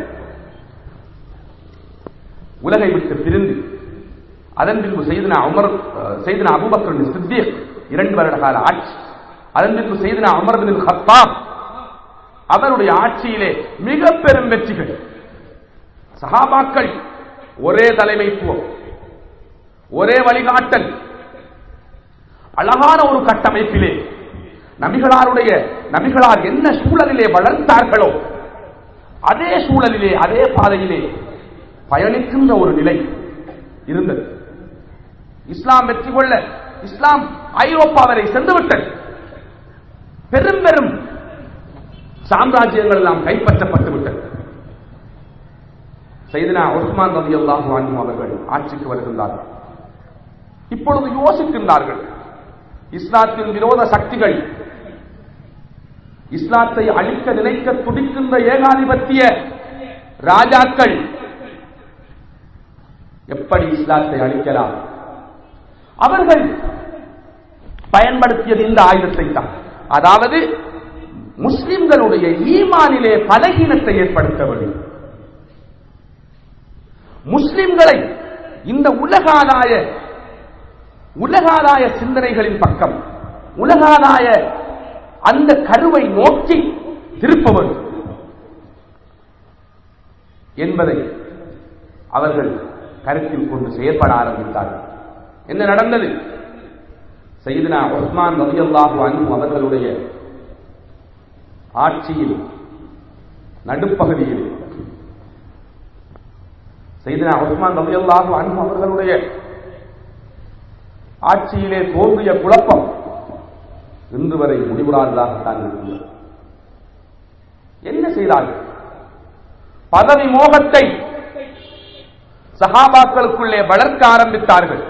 உலகை விட்டு பிரிந்து அதன் பின்பு செய்தனா உமர் செய்தனா அபூபக்கர் சித்திக் இரண்டு வருட கால ஆட்சி அதன் பின்பு செய்தனா உமர் பின் ஹத்தாப் அவருடைய ஆட்சியிலே மிக பெரும் வெற்றிகள் சஹாபாக்கள் ஒரே தலைமைத்துவம் ஒரே வழிகாட்டல் அழகான ஒரு கட்டமைப்பிலே நபிகளாருடைய நபிகளார் என்ன சூழலிலே வளர்ந்தார்களோ அதே சூழலிலே அதே பாதையிலே பயணிக்கின்ற ஒரு நிலை இருந்தது இஸ்லாம் வெற்றி கொள்ள இஸ்லாம் ஐரோப்பா வரை சென்றுவிட்டது பெரும் பெரும் சாம்ராஜ்யங்கள் எல்லாம் கைப்பற்றப்பட்டு விட்டது செய்தனா உஸ்மான் ரவி அல்லாஹு அவர்கள் ஆட்சிக்கு வருகின்றார்கள் இப்பொழுது யோசிக்கின்றார்கள் இஸ்லாத்தின் விரோத சக்திகள் இஸ்லாத்தை அழிக்க நினைக்க துடிக்கின்ற ஏகாதிபத்திய ராஜாக்கள் எப்படி இஸ்லாத்தை அழிக்கலாம் அவர்கள் பயன்படுத்தியது இந்த ஆயுதத்தை தான் அதாவது முஸ்லிம்களுடைய ஈமானிலே பலகீனத்தை ஏற்படுத்த வேண்டும் முஸ்லிம்களை இந்த உலகாதாய உலகாதாய சிந்தனைகளின் பக்கம் உலகாதாய அந்த கருவை நோக்கி திருப்ப வேண்டும் என்பதை அவர்கள் கருத்தில் கொண்டு செயற்பட ஆரம்பித்தார்கள் என்ன நடந்தது செய்தினா உஸ்மான் ரலியல்லாஹு அன்ஹு அவர்களுடைய ஆட்சியில் நடுப்பகுதியில் செய்தினா உஸ்மான் ரலியல்லாஹு அன்ஹு அவர்களுடைய ஆட்சியிலே தோன்றிய குழப்பம் இன்று வரை முடிவுறாததாகத்தான் இருக்கிறது என்ன செய்தார்கள் பதவி மோகத்தை சகாபாக்களுக்குள்ளே வளர்க்க ஆரம்பித்தார்கள்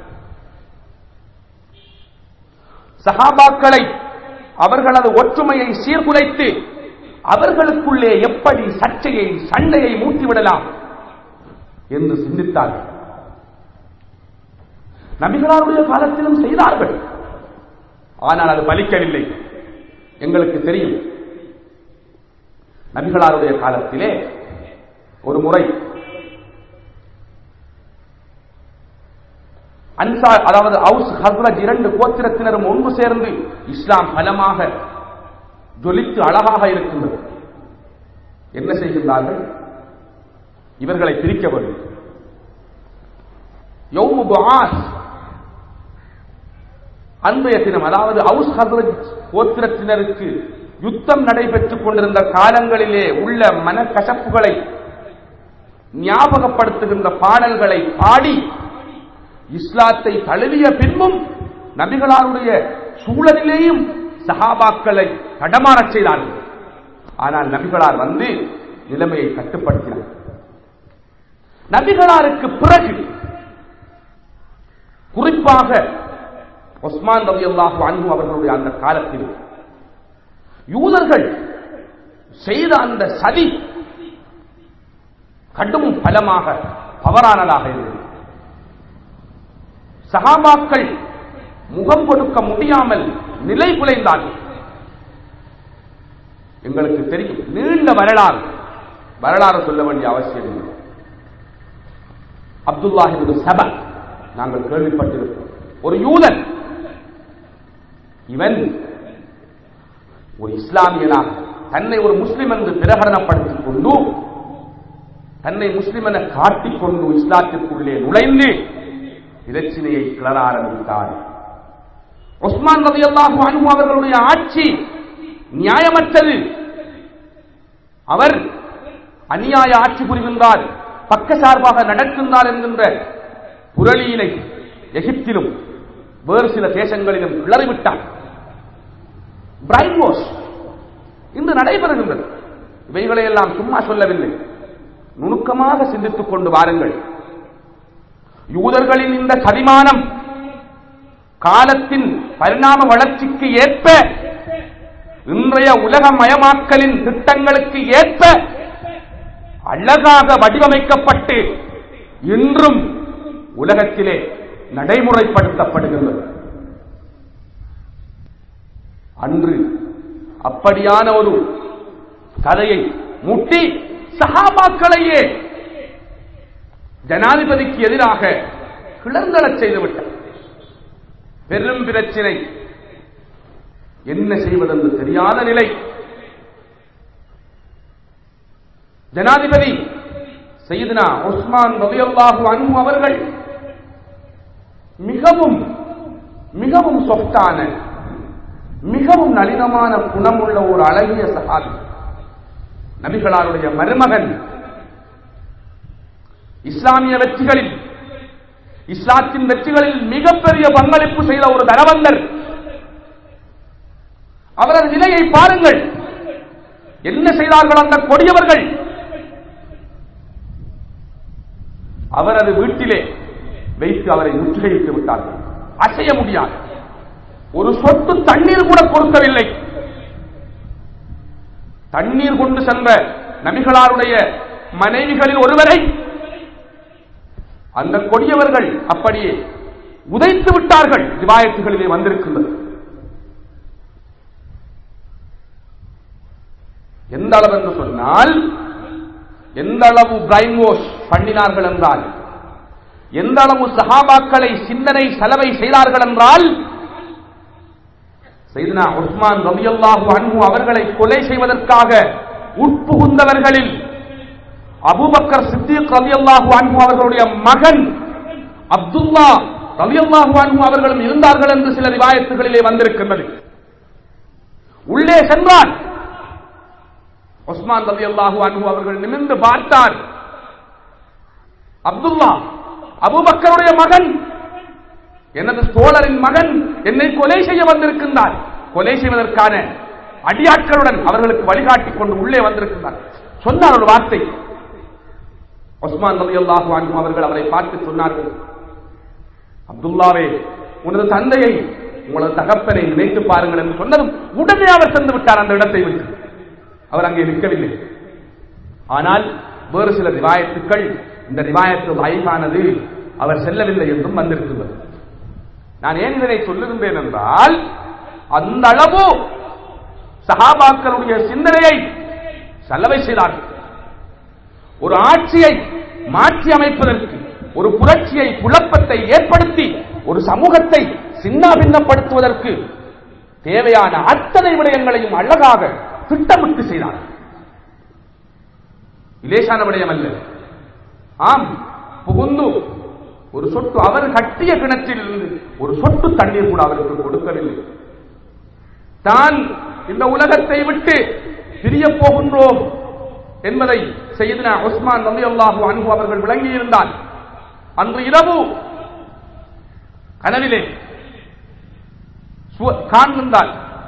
சகாபாக்களை அவர்களது ஒற்றுமையை சீர்குலைத்து அவர்களுக்குள்ளே எப்படி சர்ச்சையை சண்டையை மூட்டிவிடலாம் என்று சிந்தித்தார்கள் நபிகளாருடைய காலத்திலும் செய்தார்கள் ஆனால் அது பலிக்கவில்லை எங்களுக்கு தெரியும் நபிகளாருடைய காலத்திலே ஒரு முறை அன்சார் அதாவது அவுஸ் ஹஸ்ரஜ் இரண்டு கோத்திரத்தினரும் ஒன்று சேர்ந்து இஸ்லாம் பலமாக ஜொலித்து அழகாக இருக்கின்றது என்ன செய்கின்றார்கள் இவர்களை பிரிக்க வேண்டும் யௌமு புஆஸ் அன்றைய தினம் அதாவது அவுஸ் ஹஸ்ரஜ் கோத்திரத்தினருக்கு யுத்தம் நடைபெற்றுக் கொண்டிருந்த காலங்களிலே உள்ள மனக்கசப்புகளை ஞாபகப்படுத்துகின்ற பாடல்களை பாடி இஸ்லாத்தை தழுவிய பின்பும் நபிகளாருடைய சூழலிலேயும் சஹாபாக்களை தடமாறச் செய்தார்கள் ஆனால் நபிகளார் வந்து நிலைமையை கட்டுப்படுத்தினார் நபிகளாருக்கு பிறகு குறிப்பாக ஒஸ்மான் ரவி அல்லாஹு அன்பு அவர்களுடைய அந்த காலத்தில் யூதர்கள் செய்த அந்த சதி கடும் பலமாக பவரானதாக இருந்தது சகாபாக்கள் முகம் கொடுக்க முடியாமல் நிலை குலைந்தார்கள் எங்களுக்கு தெரியும் நீண்ட வரலாறு வரலாறு சொல்ல வேண்டிய அவசியம் இல்லை அப்துல்லாஹிபு சப நாங்கள் கேள்விப்பட்டிருக்கிறோம் ஒரு யூதன் இவன் ஒரு இஸ்லாமியனாக தன்னை ஒரு முஸ்லிம் என்று பிரகடனப்படுத்திக் கொண்டு தன்னை முஸ்லிம் என காட்டிக்கொண்டு இஸ்லாத்திற்குள்ளே நுழைந்து பிரச்சினையை கிளற ஆரம்பித்தார் உஸ்மான் ரவி அல்லாஹு அன்பு அவர்களுடைய ஆட்சி நியாயமற்றது அவர் அநியாய ஆட்சி புரிகின்றார் பக்கசார்பாக நடக்கின்றார் என்கின்ற புரளியினை எகிப்திலும் வேறு சில தேசங்களிலும் கிளறிவிட்டார் பிரைன் வாஷ் இன்று நடைபெறுகின்றது இவைகளை எல்லாம் சும்மா சொல்லவில்லை நுணுக்கமாக சிந்தித்துக் கொண்டு வாருங்கள் யூதர்களின் இந்த சதிமானம் காலத்தின் பரிணாம வளர்ச்சிக்கு ஏற்ப இன்றைய உலகமயமாக்கலின் திட்டங்களுக்கு ஏற்ப அழகாக வடிவமைக்கப்பட்டு இன்றும் உலகத்திலே நடைமுறைப்படுத்தப்படுகின்றது அன்று அப்படியான ஒரு கதையை முட்டி சகாபாக்களையே ஜனாதிபதிக்கு எதிராக கிளர்ந்தளச் செய்துவிட்டார் பெரும் பிரச்சினை என்ன செய்வதென்று தெரியாத நிலை ஜனாதிபதி செய்தனா உஸ்மான் ரபியல்லாஹு அன்பு அவர்கள் மிகவும் மிகவும் சொஃப்டான மிகவும் நளினமான குணமுள்ள ஒரு அழகிய சகாபி நபிகளாருடைய மருமகன் இஸ்லாமிய வெற்றிகளில் இஸ்லாத்தின் வெற்றிகளில் மிகப்பெரிய பங்களிப்பு செய்த ஒரு தனவந்தர் அவரது நிலையை பாருங்கள் என்ன செய்தார்கள் அந்த கொடியவர்கள் அவரது வீட்டிலே வைத்து அவரை முற்றுகையிட்டு விட்டார்கள் அசைய முடியாது ஒரு சொட்டு தண்ணீர் கூட கொடுக்கவில்லை தண்ணீர் கொண்டு சென்ற நபிகளாருடைய மனைவிகளில் ஒருவரை அந்த கொடியவர்கள் அப்படியே உதைத்து விட்டார்கள் ரிவாயத்துகளிலே வந்திருக்கின்றது எந்த அளவு என்று சொன்னால் எந்த அளவு பிரைன் வாஷ் பண்ணினார்கள் என்றால் எந்த அளவு சஹாபாக்களை சிந்தனை செலவை செய்தார்கள் என்றால் செய்தனா உஸ்மான் ரபியல்லாஹு அன்பு அவர்களை கொலை செய்வதற்காக உட்புகுந்தவர்களில் அபூபக்கர் சித்திக் ரலியல்லாஹு அன்ஹு அவர்களுடைய மகன் அப்துல்லா ரலியல்லாஹு அன்ஹு அவர்களும் இருந்தார்கள் என்று சில ரிவாயத்துகளிலே வந்திருக்கின்றது உள்ளே சென்றார் உஸ்மான் ரலியல்லாஹு அன்ஹு அவர்கள் நிமிர்ந்து பார்த்தார் அப்துல்லா அபூபக்கருடைய மகன் எனது தோழரின் மகன் என்னை கொலை செய்ய வந்திருக்கின்றார் கொலை செய்வதற்கான அடியாட்களுடன் அவர்களுக்கு வழிகாட்டி கொண்டு உள்ளே வந்திருக்கின்றார் சொன்னார் ஒரு வார்த்தை உஸ்மான் ரலியல்லாஹு அன்ஹு அவர்கள் அவரை பார்த்து சொன்னார்கள் அப்துல்லாவே உனது தந்தையை உங்களது தகப்பனை நினைத்து பாருங்கள் என்று சொன்னதும் உடனே அவர் சென்று விட்டார் அந்த இடத்தை விட்டு அவர் அங்கே நிற்கவில்லை ஆனால் வேறு சில ரிவாயத்துக்கள் இந்த ரிவாயத்து வாய்ப்பானது அவர் செல்லவில்லை என்றும் வந்திருக்கிறது நான் ஏன் இதனை சொல்லுகின்றேன் என்றால் அந்த அளவு சகாபாக்களுடைய சிந்தனையை செலவை செய்தார்கள் ஒரு ஆட்சியை மாற்றி அமைப்பதற்கு ஒரு புரட்சியை குழப்பத்தை ஏற்படுத்தி ஒரு சமூகத்தை சின்னாபின்னப்படுத்துவதற்கு தேவையான அத்தனை விடயங்களையும் அழகாக திட்டமிட்டு செய்தார் இலேசான விடயம் அல்ல ஆம் புகுந்து ஒரு சொட்டு அவர் கட்டிய கிணற்றில் இருந்து ஒரு சொட்டு தண்ணீர் கூட அவருக்கு கொடுக்கவில்லை தான் இந்த உலகத்தை விட்டு பிரிய போகின்றோம் என்பதை செய்தனா உஸ்மான் நபி அல்லாஹு அன்பு அவர்கள் விளங்கியிருந்தார் அன்று இரவு கனவிலே சு- காண்கின்றார்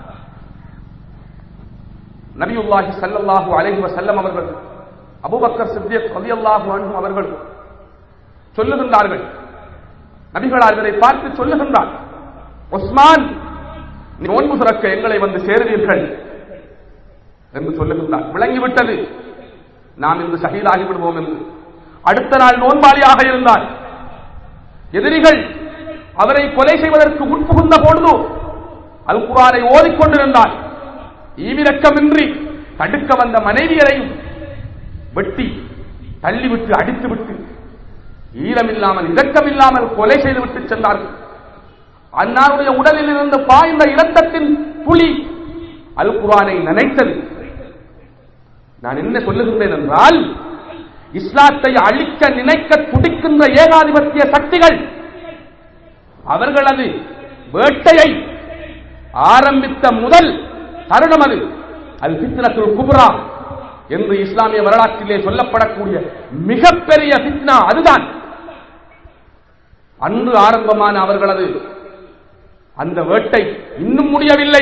நபியுல்லாஹி ஸல்லல்லாஹு அலைஹி வஸல்லம் அவர்கள் அபூபக்கர் சித்திக் ரலியல்லாஹு அன்ஹு அவர்கள் சொல்லுகின்றார்கள் நபிகளார் இவரை பார்த்து சொல்லுகின்றார் உஸ்மான் நீ நோன்பு திறக்க எங்களை வந்து சேருவீர்கள் என்று சொல்லுகின்றார் விளங்கிவிட்டது நாம் இன்று ஷஹீதாகி விடுவோம் என்று அடுத்த நாள் நோன்பாளியாக இருந்தார் எதிரிகள் அவரை கொலை செய்வதற்கு உட்புகுந்த பொழுது அல் குரானை ஓதிக்கொண்டிருந்தார் ஈவிரக்கமின்றி தடுக்க வந்த மனைவியரையும் வெட்டி தள்ளிவிட்டு அடித்துவிட்டு ஈரமில்லாமல் இரக்கமில்லாமல் கொலை செய்துவிட்டு சென்றார்கள் அன்னாருடைய உடலில் இருந்து பாய்ந்த இரத்தத்தின் புலி அல் குரானை நினைத்தது நான் என்ன சொல்லுகின்றேன் என்றால் இஸ்லாத்தை அழிக்க நினைக்க துடிக்கின்ற ஏகாதிபத்திய சக்திகள் அவர்களது வேட்டையை ஆரம்பித்த முதல் தருணம் அது அல் பித்னத்துல் குப்ரா என்று இஸ்லாமிய வரலாற்றிலே சொல்லப்படக்கூடிய மிகப்பெரிய பித்னா அதுதான் அன்று ஆரம்பமான அவர்களது அந்த வேட்டை இன்னும் முடியவில்லை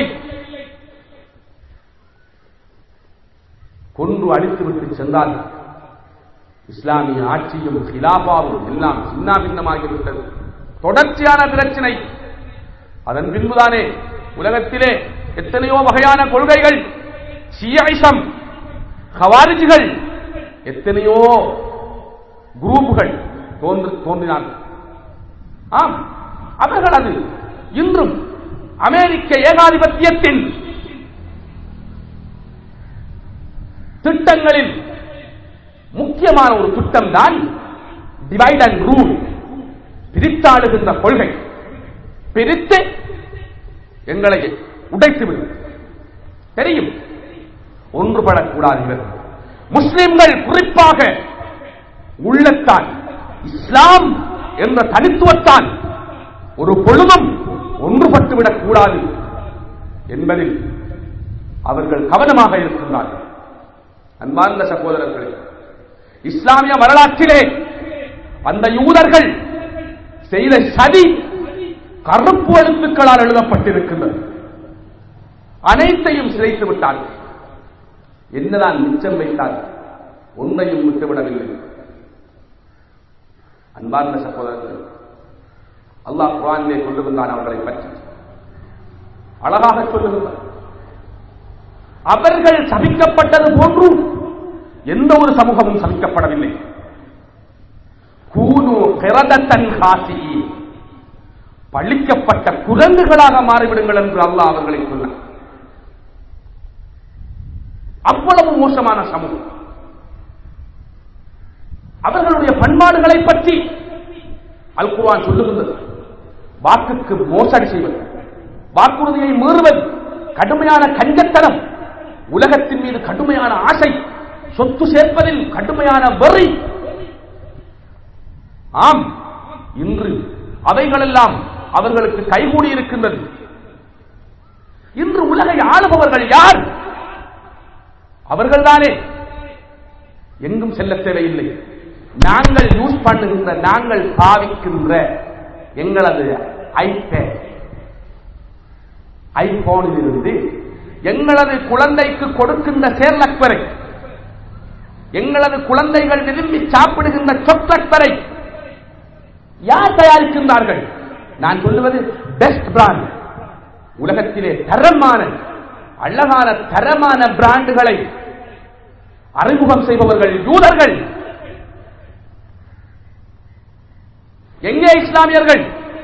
கொன்று அழித்துவிட்டு சென்றார்கள் இஸ்லாமிய ஆட்சியும் கிலாபாவும் எல்லாம் சின்னாபின்னமாகிவிட்டது தொடர்ச்சியான பிரச்சனை அதன் பின்புதானே உலகத்திலே எத்தனையோ வகையான கொள்கைகள் ஷியாயிசம் ஹவாரிஜிகள் எத்தனையோ குரூப்புகள் தோன்று தோன்றினார்கள் ஆம் அவர்கள் அது இன்றும் அமெரிக்க ஏகாதிபத்தியத்தின் திட்டங்களில் முக்கியமான ஒரு திட்டம் தான் டிவைட் அண்ட் ரூல் பிரித்தாளுகின்ற கொள்கை பிரித்து எங்களை உடைத்துவிடும் தெரியும் ஒன்றுபடக்கூடாது இவர்கள் முஸ்லிம்கள் குறிப்பாக உள்ளத்தான் இஸ்லாம் என்ற தனித்துவத்தான் ஒரு பொழுதும் ஒன்றுபட்டுவிடக் கூடாது என்பதில் அவர்கள் கவனமாக இருக்கின்றார்கள் அன்பார்ந்த சகோதரர்களே இஸ்லாமிய வரலாற்றிலே அந்த யூதர்கள் செய்த சதி கருப்பு எழுத்துக்களால் எழுதப்பட்டிருக்கின்றது அனைத்தையும் சிதைத்து விட்டார்கள் என்னதான் மிச்சம் வைத்தார் ஒன்றையும் விட்டுவிடவில்லை அன்பார்ந்த சகோதரர்கள் அல்லாஹ் குரானிலே கொண்டிருந்தான் அவர்களை பற்றி அழகாக சொல்லுகின்றார் அவர்கள் சபிக்கப்பட்டது போன்று எந்த ஒரு சமூகமும் சபிக்கப்படவில்லை கூனு கிரதத்தன் காசி பழிக்கப்பட்ட குரங்குகளாக மாறிவிடுங்கள் என்று அல்லாஹ் அவர்களை சொன்னார் அவ்வளவு மோசமான சமூகம் அவர்களுடைய பண்பாடுகளை பற்றி அல் குர்ஆன் சொல்லுகின்றது வாக்குக்கு மோசடி செய்வது வாக்குறுதியை மீறுவது கடுமையான கஞ்சத்தனம் உலகத்தின் மீது கடுமையான ஆசை சொத்து சேர்ப்பதில் கடுமையான வெறி ஆம் இன்று அவைகளெல்லாம் அவர்களுக்கு கைகூடி இருக்கின்றது இன்று உலகை ஆளுபவர்கள் யார் அவர்கள்தானே எங்கும் செல்ல தேவையில்லை நாங்கள் யூஸ் பண்ணுகின்ற நாங்கள் பாவிக்கின்ற எங்களது ஐபேட் ஐபோனில் இருந்து எங்களது குழந்தைக்கு கொடுக்கின்ற சேர்லக் வரை எங்களது குழந்தைகள் விரும்பி சாப்பிடுகின்ற சாக்லேட் வரை யார் தயாரிக்கின்றார்கள் நான் சொல்லுவது பெஸ்ட் பிராண்ட் உலகத்திலே தரமான அழகான தரமான பிராண்டுகளை அறிமுகம் செய்பவர்கள் யூதர்கள் எங்கே இஸ்லாமியர்கள்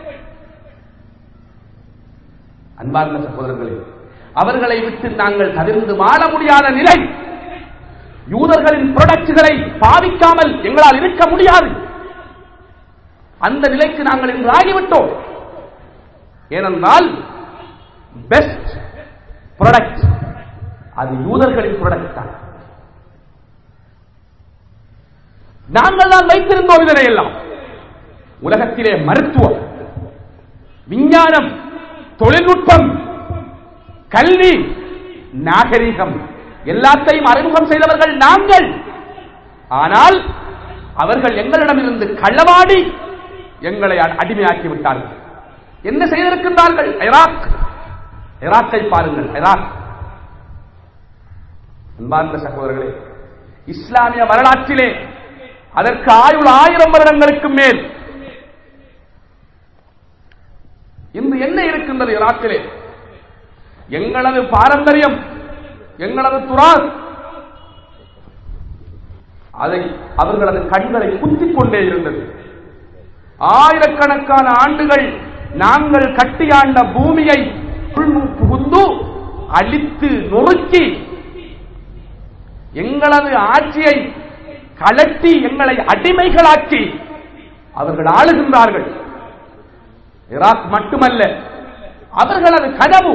அன்பார்ந்த சகோதரர்களே அவர்களை விட்டு நாங்கள் தவிர்த்து வாழ முடியாத நிலை யூதர்களின் ப்ரொடக்ட்களை பாவிக்காமல் எங்களால் இருக்க முடியாது அந்த நிலைக்கு நாங்கள் இன்று ஆகிவிட்டோம் ஏனென்றால் பெஸ்ட் ப்ராடக்ட் அது யூதர்களின் ப்ராடக்ட் தான் நாங்கள் தான் வைத்திருந்தோம் இதனை எல்லாம் உலகத்திலே மருத்துவம் விஞ்ஞானம் தொழில்நுட்பம் கல்வி நாகரிகம் எல்லாத்தையும் அறிமுகம் செய்தவர்கள் நாங்கள் ஆனால் அவர்கள் எங்களிடமிருந்து களவாடி எங்களை அடிமையாக்கி விட்டார்கள் என்ன செய்திருக்கின்றார்கள் ஈராக் ஈராக்கை பாருங்கள் ஈராக் அன்பார்ந்த சகோதரர்களே இஸ்லாமிய வரலாற்றிலே அதற்கு ஆயுள் ஆயிரம் வருடங்களுக்கு மேல் இன்று என்ன இருக்கின்றது ஈராக்கிலே எங்களது பாரம்பரியம் எங்களது துராஸ் அதை அவர்களது கண்களை குத்திக் கொண்டே இருந்தது ஆயிரக்கணக்கான ஆண்டுகள் நாங்கள் கட்டியாண்ட பூமியை புகுந்து அழித்து நொறுக்கி எங்களது ஆட்சியை கலட்டி எங்களை அடிமைகளாக்கி அவர்கள் ஆளுகின்றார்கள் ஈராக் மட்டுமல்ல அவர்களது கனவு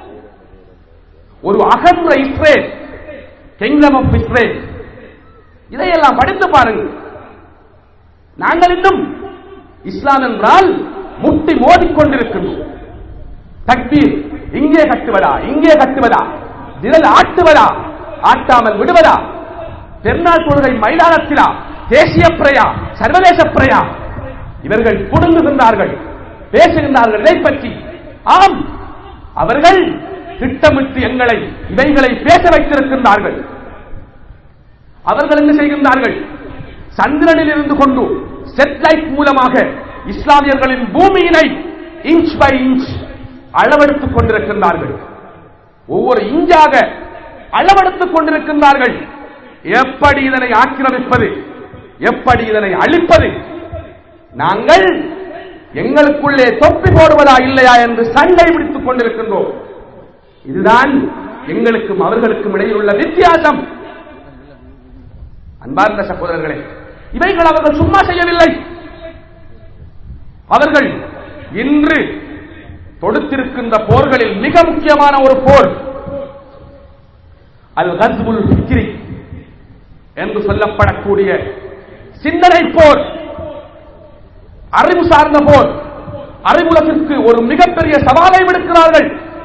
ஒரு அகன்ற இஸ்ரேல் கிங்டம் ஆஃப் இஸ்ரேல் இதையெல்லாம் படித்து பாருங்கள் நாங்கள் இன்னும் இஸ்லாம் என்றால் முட்டி மோதிக்கொண்டிருக்கின்றோம் தக்பீர் இங்கே கட்டுவதா இங்கே கட்டுவதா நிழல் ஆட்டுவதா ஆட்டாமல் விடுவதா பெருநாள் தொழுகை மைதானத்திலா தேசிய பிரயா சர்வதேச பிரயா இவர்கள் புடுங்குகின்றார்கள் பேசுகின்றார்கள் இதை பற்றி ஆம் அவர்கள் திட்டமிட்டு எங்களை இவைகளை பேச வைத்திருக்கின்றார்கள் அவர்கள் என்ன செய்கின்றார்கள் சந்திரனில் இருந்து கொண்டு செட்லைட் மூலமாக இஸ்லாமியர்களின் பூமியினை இன்ச் பை இன்ச் அளவெடுத்துக் கொண்டிருக்கின்றார்கள் ஒவ்வொரு இஞ்சாக அளவெடுத்துக் கொண்டிருக்கின்றார்கள் எப்படி இதனை ஆக்கிரமிப்பது எப்படி இதனை அழிப்பது நாங்கள் எங்களுக்குள்ளே தொப்பி போடுவதா இல்லையா என்று சண்டை பிடித்துக் கொண்டிருக்கின்றோம் இதுதான் எங்களுக்கும் அவர்களுக்கும் இடையில் உள்ள வித்தியாசம் அன்பார்ந்த சகோதரர்களே இவைகள் அவர்கள் சும்மா செய்யவில்லை அவர்கள் இன்று தொடுத்திருக்கின்ற போர்களில் மிக முக்கியமான ஒரு போர் அல் ஹஸ்புல் ஃபிக்ரி என்று சொல்லப்படக்கூடிய சிந்தனை போர் அறிவு சார்ந்த போர் அறிவுலகிற்கு ஒரு மிகப்பெரிய சவாலை விடுக்கிறார்கள்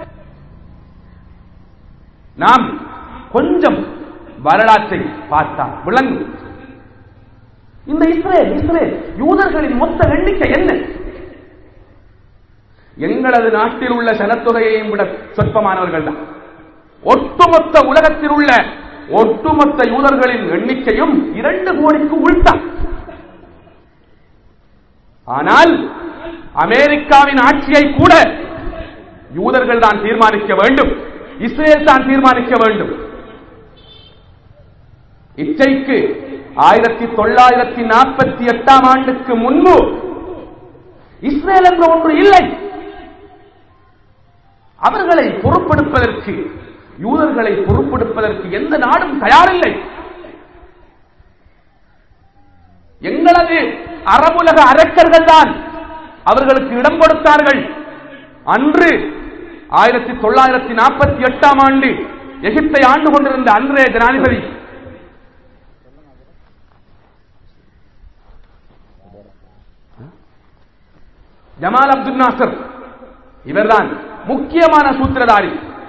நாம் கொஞ்சம் வரலாற்றை பார்த்தால் விளங்கும் இந்த இஸ்ரேல் இஸ்ரேல் யூதர்களின் மொத்த எண்ணிக்கை என்ன எங்களது நாட்டில் உள்ள சனத்தொகையையும் விட சொற்பமானவர்கள் தான் ஒட்டுமொத்த உலகத்தில் உள்ள ஒட்டுமொத்த யூதர்களின் எண்ணிக்கையும் இரண்டு கோடிக்கு உள்தான் ஆனால் அமெரிக்காவின் ஆட்சியை கூட யூதர்கள் தான் தீர்மானிக்க வேண்டும் இஸ்ரேல் தான் தீர்மானிக்க வேண்டும் இச்சைக்கு ஆயிரத்தி தொள்ளாயிரத்தி நாற்பத்தி எட்டாம் ஆண்டுக்கு முன்பு இஸ்ரேல் என்ற ஒன்று இல்லை அவர்களை பொறுப்பெடுப்பதற்கு யூதர்களை பொறுப்பெடுப்பதற்கு எந்த நாடும் தயாரில்லை எங்களது அரபுலக அரக்கர்கள் தான் அவர்களுக்கு இடம் கொடுத்தார்கள் அன்று ஆயிரத்தி தொள்ளாயிரத்தி நாற்பத்தி எட்டாம் ஆண்டு எகிப்தை ஆண்டு கொண்டிருந்த அன்றைய ஜனாதிபதி ஜமால் அப்துல் நாசர் இவர்தான் முக்கியமான சூத்திரதாரி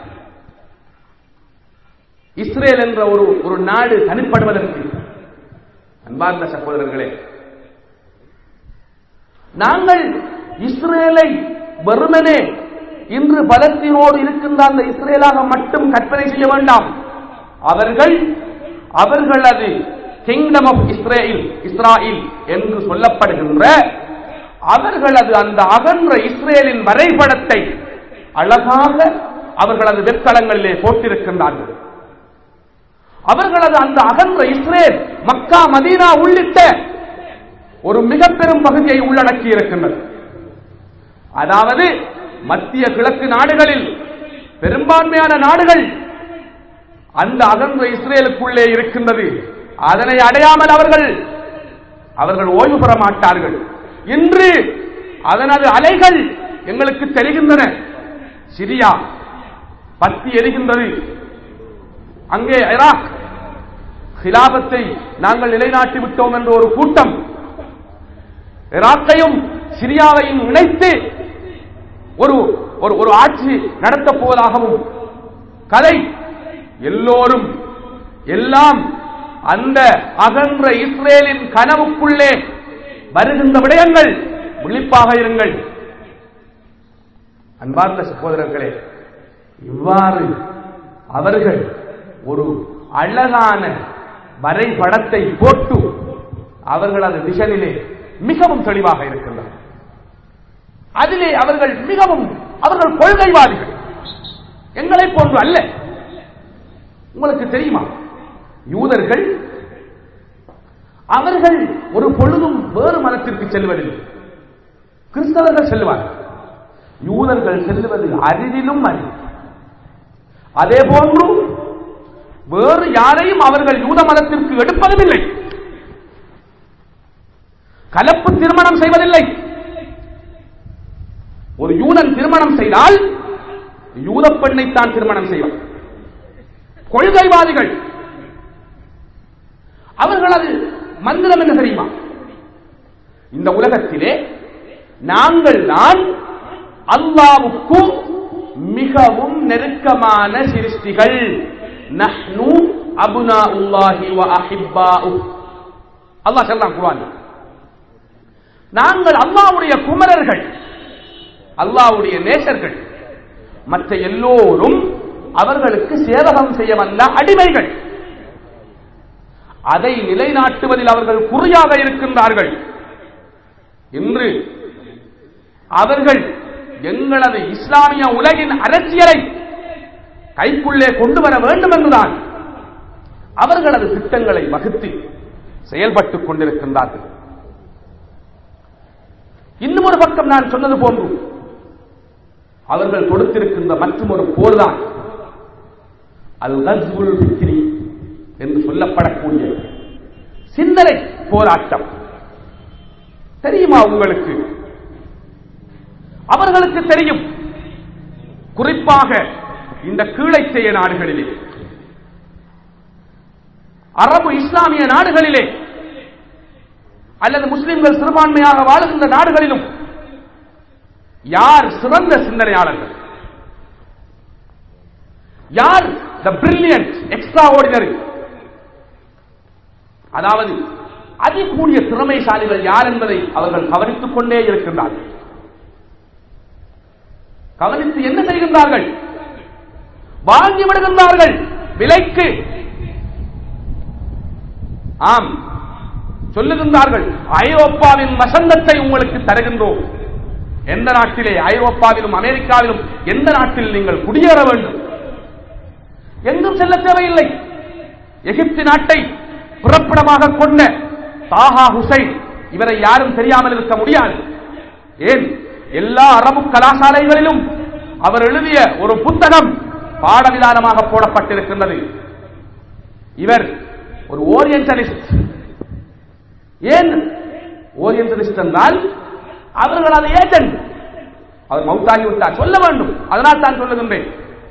இஸ்ரேல் என்ற ஒரு ஒரு நாடு தனிப்படுவதற்கு அன்பார்ந்த சகோதரர்களே நாங்கள் இஸ்ரேலை வெறுமனே இன்று பலஸ்தீனோடு இருக்கின்ற அந்த இஸ்ரேலாக மட்டும் கற்பனை செய்ய வேண்டாம் அவர்கள் அவர்களது கிங்டம் ஆஃப் இஸ்ரேல் இஸ்ராயில் என்று சொல்லப்படுகின்ற அவர்களது அந்த அகன்ற இஸ்ரேலின் வரைபடத்தை அழகாக அவர்களது வெப்தளங்களிலே போட்டிருக்கின்றார்கள் அவர்களது அந்த அகன்ற இஸ்ரேல் மக்கா மதீனா உள்ளிட்ட ஒரு மிக பெரும் பகுதியை உள்ளடக்கி இருக்கின்றது அதாவது மத்திய கிழக்கு நாடுகளில் பெரும்பான்மையான நாடுகள் அந்த அகன்ற இஸ்ரேலுக்குள்ளே இருக்கின்றது அதனை அடையாமல் அவர்கள் அவர்கள் ஓய்வு பெற மாட்டார்கள் இன்று அதனது அலைகள் எங்களுக்கு தெரிகின்றன சிரியா பத்தி எரிகின்றது அங்கே ஈராக் ஹிலாபத்தை நாங்கள் நிலைநாட்டி விட்டோம் என்ற ஒரு கூட்டம் ஈராக்கையும் சிரியாவையும் இணைத்து ஒரு ஒரு ஒரு ஆட்சி நடத்தப் போவதாகவும் கதை எல்லோரும் எல்லாம் அந்த அகன்ற இஸ்ரேலின் கனவுக்குள்ளே வருகின்ற விடயங்கள் விழிப்பாக இருங்கள் அன்பார்ந்த சகோதரர்களே இவ்வாறு அவர்கள் ஒரு அழகான வரைபடத்தை போட்டு அவர்களது விஷனிலே மிகவும் தெளிவாக இருக்கின்றனர் அதிலே அவர்கள் மிகவும் அவர்கள் கொள்கைவாதிகள் எங்களை போன்று அல்ல உங்களுக்கு தெரியுமா யூதர்கள் அவர்கள் ஒரு பொழுதும் வேறு மதத்திற்கு செல்வதில்லை கிறிஸ்தவர்கள் செல்வார்கள் யூதர்கள் செல்லுவது அரிதிலும் அரிது அதே போன்று வேறு யாரையும் அவர்கள் யூத மதத்திற்கு எடுப்பதும் இல்லை கலப்பு திருமணம் செய்வதில்லை ஒரு யூதன் திருமணம் செய்தால் யூத பெண்ணைத்தான் திருமணம் செய்வார் கொள்கைவாதிகள் அவர்களது மந்திரம் என்ன தெரியுமா இந்த உலகத்திலே நாங்கள் தான் அல்லாவுக்கு மிகவும் நெருக்கமான சிருஷ்டிகள் நஹ்னு அபுனா உல்லாஹி வ அஹிப்பாஉ அல்லாஹ் சொல்றான் குர்ஆன் நாங்கள் அல்லாஹ்வுடைய குமரர்கள் அல்லாஹ்வுடைய நேசர்கள் மற்ற எல்லோரும் அவர்களுக்கு சேவகம் செய்ய வந்த அடிமைகள் அதை நிலைநாட்டுவதில் அவர்கள் குறியாக இருக்கின்றார்கள் இன்று அவர்கள் எங்களது இஸ்லாமிய உலகின் அரசியலை கைக்குள்ளே கொண்டு வர வேண்டும் என்றுதான் அவர்களது திட்டங்களை வகுத்து செயல்பட்டுக் கொண்டிருக்கின்றார்கள் இன்னும் ஒரு பக்கம் நான் சொன்னது போன்று அவர்கள் தொடுத்திருக்கின்ற மற்றும் ஒரு போர்தான் அல் கஸ்வுல் ஃபிக்ரி என்று சொல்லப்படக்கூடிய சிந்தனை போராட்டம் தெரியுமா உங்களுக்கு அவர்களுக்கு தெரியும் குறிப்பாக இந்த கீழைச்செய நாடுகளிலே அரபு இஸ்லாமிய நாடுகளிலே அல்லது முஸ்லிம்கள் சிறுபான்மையாக வாழுகின்ற நாடுகளிலும் யார் சிறந்த சிந்தனையாளர்கள் யார் த பிரில்லியன்ட் எக்ஸ்ட்ரா ஆர்டினரி அதாவது அதிகூடிய திறமைசாலிகள் யார் என்பதை அவர்கள் கவனித்துக் கொண்டே இருக்கின்றார்கள் கவனித்து என்ன செய்கின்றார்கள் வாங்கி விடுகின்றார்கள் விலைக்கு ஆம் சொல்லுகின்றார்கள் ஐரோப்பாவின் வசந்தத்தை உங்களுக்கு தருகின்றோம் எந்த நாட்டிலே ஐரோப்பாவிலும் அமெரிக்காவிலும் எந்த நாட்டில் நீங்கள் குடியேற வேண்டும் எங்கும் செல்ல தேவையில்லை எகிப்து நாட்டை புறப்படமாக கொண்ட தாஹா ஹுசைன் இவரை யாரும் தெரியாமல் இருக்க முடியாது ஏன் எல்லா அரபு கலாசாலைகளிலும் அவர் எழுதிய ஒரு புத்தகம் பாடவிதானமாக போடப்பட்டிருக்கின்றது இவர் ஒரு ஓரியன்டலிஸ்ட் ஏன் ஓரியன்டலிஸ்ட் என்றால் அவர்கள் அது ஏஜென்ட் அவர் மவுத்தாகி விட்டார் சொல்ல வேண்டும் அதனால் தான் சொல்லுகின்றேன்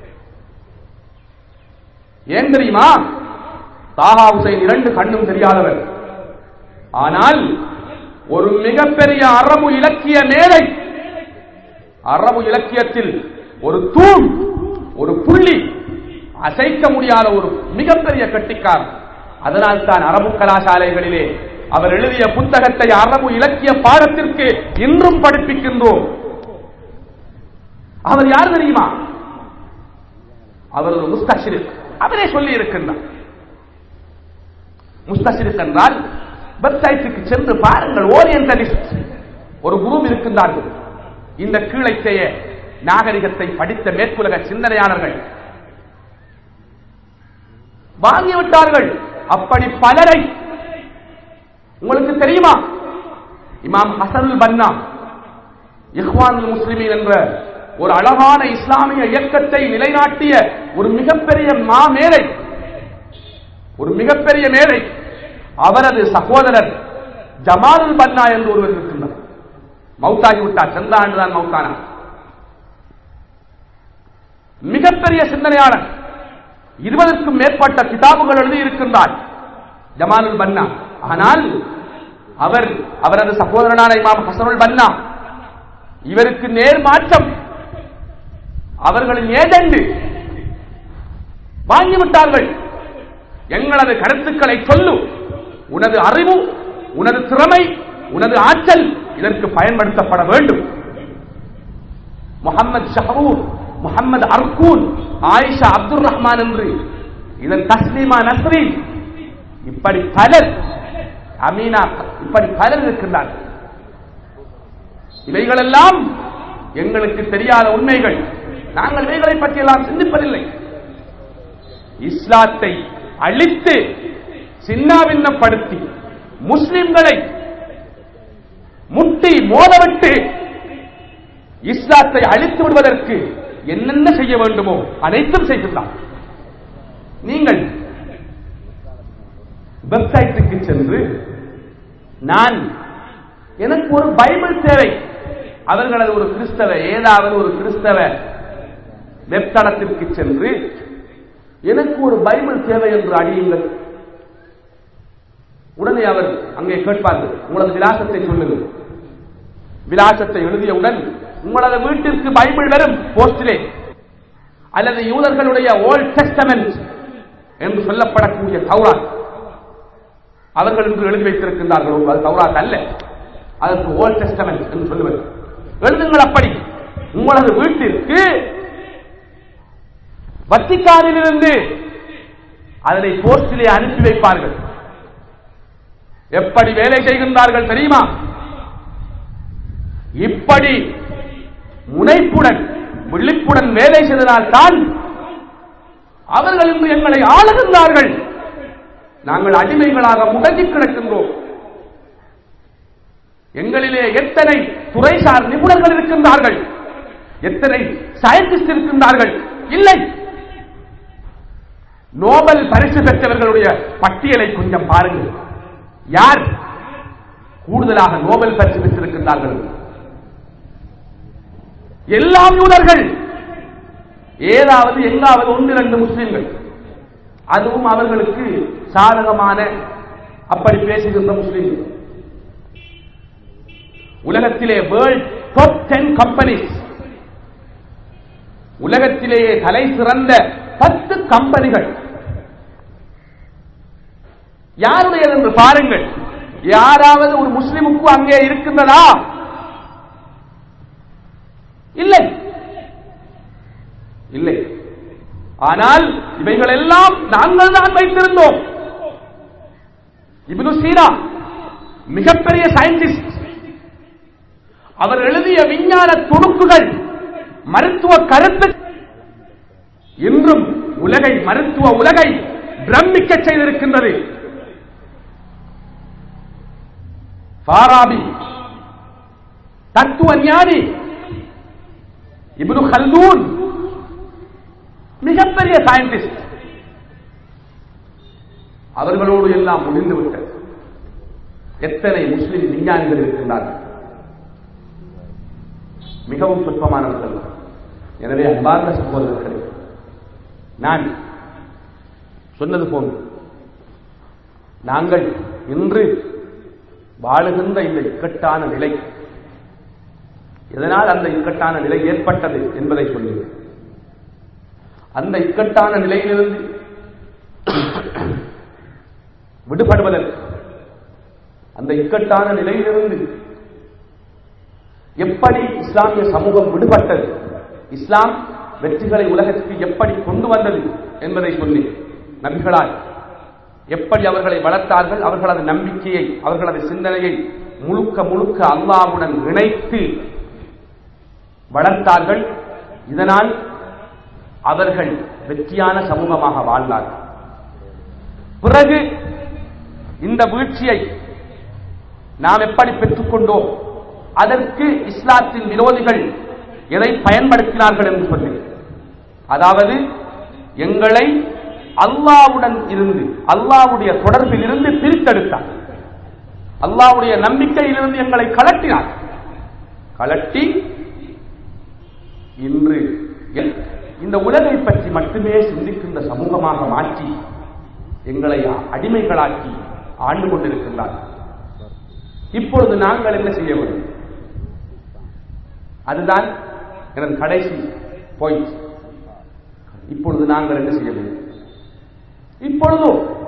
ஏன் தெரியுமா தாஹா ஹுசைன் இரண்டு கண்ணும் தெரியாதவர் ஆனால் ஒரு மிகப்பெரிய அரபு இலக்கிய மேலை அரபு இலக்கியத்தில் ஒரு தூண் ஒரு புள்ளி அசைக்க முடியாத ஒரு மிகப்பெரிய கட்டிக்கார் அதனால் தான் அரபு கலாசாலைகளிலே அவர் எழுதிய புத்தகத்தை அரபு இலக்கிய பாடத்திற்கு இன்றும் படிப்பிக்கின்றோம் அவர் யார் தெரியுமா அவர் ஒரு முஸ்தஷிரிக் அவரே சொல்லி இருக்கின்றார் முஸ்தஷிரிக் என்றால் வெப்சைட்டுக்கு சென்று பாருங்கள் ஓரியன்டலிஸ்ட் ஒரு குரூப் இருக்கின்றார்கள் இந்த கீழைத்தைய நாகரிகத்தை படித்த மேற்குலக சிந்தனையாளர்கள் வாங்கிவிட்டார்கள் அப்படி பலரை உங்களுக்கு தெரியுமா இமாம் ஹசனுல் பன்னா இஹ்வான் முஸ்லிமின் என்ற ஒரு அழகான இஸ்லாமிய இயக்கத்தை நிலைநாட்டிய ஒரு மிகப்பெரிய மாமேலை ஒரு மிகப்பெரிய மேலை அவரது சகோதரர் ஜமாலுல் பன்னா என்று ஒருவர் இருக்கின்றார் மௌத்தாகி விட்டார் சென்ற ஆண்டுதான் மௌத்தானா மிகப்பெரிய சிந்தனையாளர் இருபதற்கும் மேற்பட்ட கிதாபுகள் எழுதி இருக்கின்றார் ஜமாலுல் பன்னா ஆனால் அவர் அவரது சகோதரனான இமாம் ஹசனுல் பன்னா இவருக்கு நேர் மாற்றம் அவர்களின் ஏஜெண்டு வாங்கிவிட்டார்கள் எங்களது கருத்துக்களை சொல்லு உனது அறிவு உனது திறமை உனது ஆற்றல் இதற்கு பயன்படுத்தப்பட வேண்டும் முகமது ஷஹரூர் முகமது அர்கூன் ஆயிஷா அப்துல் ரஹ்மான் என்று இதன் தஸ்லீமா நஸ்ரீன் இப்படி பலர் அமீனா இப்படி பலர் இருக்கின்றார்கள் இவைகளெல்லாம் எங்களுக்கு தெரியாத உண்மைகள் நாங்கள் இவைகளை பற்றி எல்லாம் சிந்திப்பதில்லை இஸ்லாத்தை அழித்து சின்னாவின்னப்படுத்தி முஸ்லிம்களை முட்டி மோதவிட்டு இஸ்லாத்தை அழித்து விடுவதற்கு என்னென்ன செய்ய வேண்டுமோ அனைத்தும் செய்கின்றார் நீங்கள் வெப்சைட்டுக்கு சென்று நான் எனக்கு ஒரு பைபிள் தேவை அவர்களது ஒரு கிறிஸ்தவ ஏதாவது ஒரு கிறிஸ்தவ வெப்தளத்திற்கு சென்று எனக்கு ஒரு பைபிள் தேவை என்று அடியுங்கள் உடனே அவர் அங்கே கேட்பார்கள் உங்களது விலாசத்தை சொல்லுங்கள் விலாசத்தை எழுதியவுடன் உங்களது வீட்டிற்கு பைபிள் வரும் போஸ்டிலே அல்லது யூதர்களுடைய ஓல்ட் டெஸ்டமெண்ட் என்று சொல்லப்படக்கூடிய தௌராத் அவர்கள் என்று எழுதி வைத்திருக்கின்றார்கள் அது தௌராத் அல்ல அதற்கு ஓல்ட் டெஸ்டமெண்ட் என்று சொல்லுவது எழுதுங்கள் அப்படி உங்களது வீட்டிற்கு வத்திக்காரிலிருந்து அதனை போஸ்டிலே அனுப்பி வைப்பார்கள் எப்படி வேலை செய்கின்றார்கள் தெரியுமா இப்படி முனைப்புடன் விழிப்புடன் வேலை செய்ததால் தான் அவர்கள் இன்று எங்களை ஆளுகின்றார்கள் நாங்கள் அடிமைகளாக முடங்கி கிடக்கின்றோம் எங்களிலே எத்தனை துறைசார் நிபுணர்கள் இருக்கின்றார்கள் எத்தனை சயின்டிஸ்ட் இருக்கின்றார்கள் இல்லை நோபல் பரிசு பெற்றவர்களுடைய பட்டியலை கொஞ்சம் பாருங்கள் யார் கூடுதலாக நோபல் பரிசு பெற்றிருக்கின்றார்கள் எல்லாம் யூதர்கள் ஏதாவது எங்காவது ஒன்று இரண்டு முஸ்லிம்கள் அதுவும் அவர்களுக்கு சாதகமான அப்படி பேசுகின்ற முஸ்லிம்கள் உலகத்திலே வேர்ல்ட் டாப் டென் கம்பெனிஸ் உலகத்திலேயே தலை சிறந்த பத்து கம்பெனிகள் யாருடையது என்று பாருங்கள் யாராவது ஒரு முஸ்லிமுக்கு அங்கே இருக்கின்றதா இல்லை இல்லை ஆனால் இவைகள் எல்லாம் நாங்கள் தான் வைத்திருந்தோம் இப்னு சீனா மிகப்பெரிய சயின்டிஸ்ட் அவர் எழுதிய விஞ்ஞான துணுக்குகள் மருத்துவ கருத்து இன்றும் உலகை மருத்துவ உலகை பிரமிக்க செய்திருக்கின்றது பாராபி தத்துவ ஞானி இப்னு கல்தூன் மிகப்பெரிய சயின்டிஸ்ட் அவர்களோடு எல்லாம் முடிந்துவிட்டது எத்தனை முஸ்லிம் விஞ்ஞானிகள் இருக்கின்றார்கள் மிகவும் சொற்பமானவர்கள் எனவே அன்பார்ந்த சகோதரர்களே நான் சொன்னது போன்று நாங்கள் இன்று வாழுகின்ற இந்த இக்கட்டான நிலை எதனால் அந்த இக்கட்டான நிலை ஏற்பட்டது என்பதை சொல்லுங்கள் அந்த இக்கட்டான நிலையிலிருந்து விடுபடுவதற்கு அந்த இக்கட்டான நிலையிலிருந்து எப்படி இஸ்லாமிய சமூகம் விடுபட்டது இஸ்லாம் வெற்றிகளை உலகத்துக்கு எப்படி கொண்டு வந்தது என்பதை சொல்லி நபிகளால் எப்படி அவர்களை வளர்த்தார்கள் அவர்களது நம்பிக்கையை அவர்களது சிந்தனையை முழுக்க முழுக்க அல்லாவுடன் இணைத்து வளர்த்தார்கள் இதனால் அவர்கள் வெற்றியான சமூகமாக வாழ்ந்தார்கள் பிறகு இந்த வீழ்ச்சியை நாம் எப்படி பெற்றுக்கொண்டோம் அதற்கு இஸ்லாத்தின் விரோதிகள் எதை பயன்படுத்தினார்கள் என்று சொல்லி அதாவது எங்களை அல்லாவுடன் இருந்து அல்லாவுடைய தொடர்பில் இருந்து பிரித்தெடுத்தார் அல்லாவுடைய நம்பிக்கையிலிருந்து எங்களை கலட்டினார் கலட்டி இன்று இந்த உலகை பற்றி மட்டுமே சிந்திக்கின்ற சமூகமாக மாற்றி எங்களை அடிமைகளாக்கி ஆண்டு கொண்டிருக்கின்றார் இப்பொழுது நாங்கள் என்ன செய்ய வேண்டும் அதுதான் எனது கடைசி பாயிண்ட் இப்பொழுது நாங்கள் என்ன செய்ய வேண்டும் இப்பொழுதோ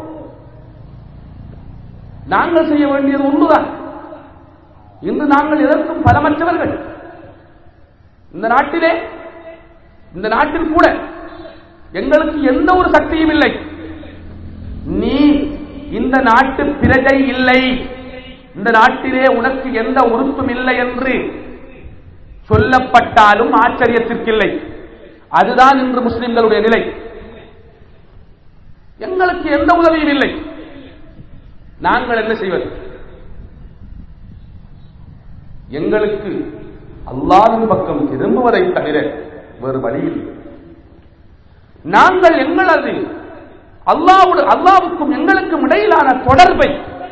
நாங்கள் செய்ய வேண்டியது ஒன்றுதான் இன்று நாங்கள் எதற்கும் பலமற்றவர்கள் இந்த நாட்டிலே இந்த நாட்டில் கூட எங்களுக்கு எந்த ஒரு சக்தியும் இல்லை நீ இந்த நாட்டு பிரஜை இல்லை இந்த நாட்டிலே உனக்கு எந்த உறுப்பும் இல்லை என்று சொல்லப்பட்டாலும் ஆச்சரியத்திற்கில்லை அதுதான் இன்று முஸ்லிம்களுடைய நிலை எங்களுக்கு எந்த உதவியும் இல்லை நாங்கள் என்ன செய்வது எங்களுக்கு அல்லாவின் பக்கம் திரும்புவதை தவிர வேறு வழியில் நாங்கள் எங்களது அல்லாவுடு அல்லாவுக்கும் எங்களுக்கும் இடையிலான தொடர்பை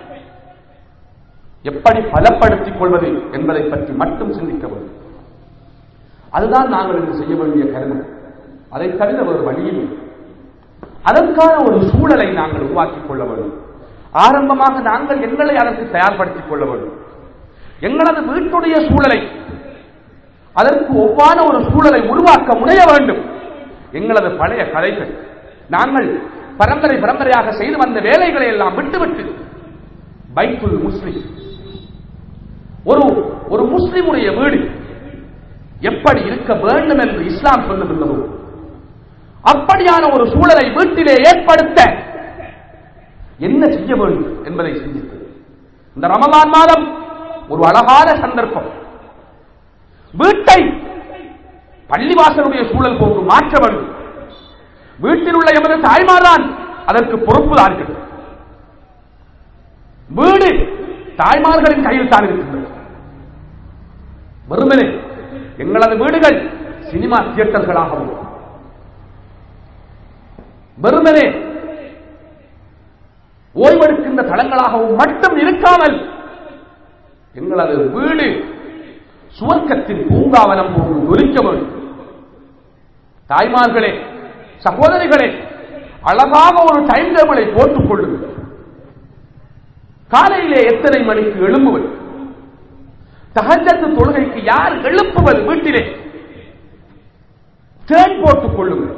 எப்படி பலப்படுத்திக் கொள்வது என்பதை பற்றி மட்டும் சிந்திக்க வேண்டும் அதுதான் நாங்கள் இன்று செய்ய வேண்டிய கருணை அதை தவிர ஒரு வழியில் அதற்கான ஒரு சூழலை நாங்கள் உருவாக்கிக் கொள்ள வேண்டும் ஆரம்பமாக நாங்கள் எங்களை அதற்கு தயார்படுத்திக் கொள்ள வேண்டும் எங்களது வீட்டுடைய சூழலை அதற்கு ஒவ்வான ஒரு சூழலை உருவாக்க முனைய வேண்டும் எங்களது பழைய கதைகள் நாங்கள் பரம்பரை பரம்பரையாக செய்து வந்த வேலைகளை எல்லாம் விட்டுவிட்டு பைத்துல் முஸ்லிம் ஒரு ஒரு முஸ்லிமுடைய வீடு எப்படி இருக்க வேண்டும் என்று இஸ்லாம் சொல்லுகின்றதோ அப்படியான ஒரு சூழலை வீட்டிலே ஏற்படுத்த என்ன செய்ய வேண்டும் என்பதை சிந்தித்து இந்த ரமலான் மாதம் ஒரு அழகான சந்தர்ப்பம் வீட்டை பள்ளிவாசலுடைய சூழல் போன்று மாற்ற வேண்டும் வீட்டில் உள்ள எமது தாய்மார்தான் அதற்கு பொறுப்புதார்கள் வீடு தாய்மார்களின் கையில் தான் இருக்கின்றது வெறுமனே எங்களது வீடுகள் சினிமா தியேட்டர்களாகவும் வெறுமனே ஓய்வெடுக்கின்ற தளங்களாகவும் மட்டும் இருக்காமல் எங்களது வீடு சுவர்க்கத்தின் பூங்காவனம் போன்று ஒலிக்க வேண்டும் தாய்மார்களே சகோதரிகளே அழகாக ஒரு டைம் டேபிளை போட்டுக் கொள்ளுங்கள் காலையிலே எத்தனை மணிக்கு எழும்புவது தகஜத்து தொழுகைக்கு யார் எழுப்புவது வீட்டிலே தேன் போட்டுக் கொள்ளுங்கள்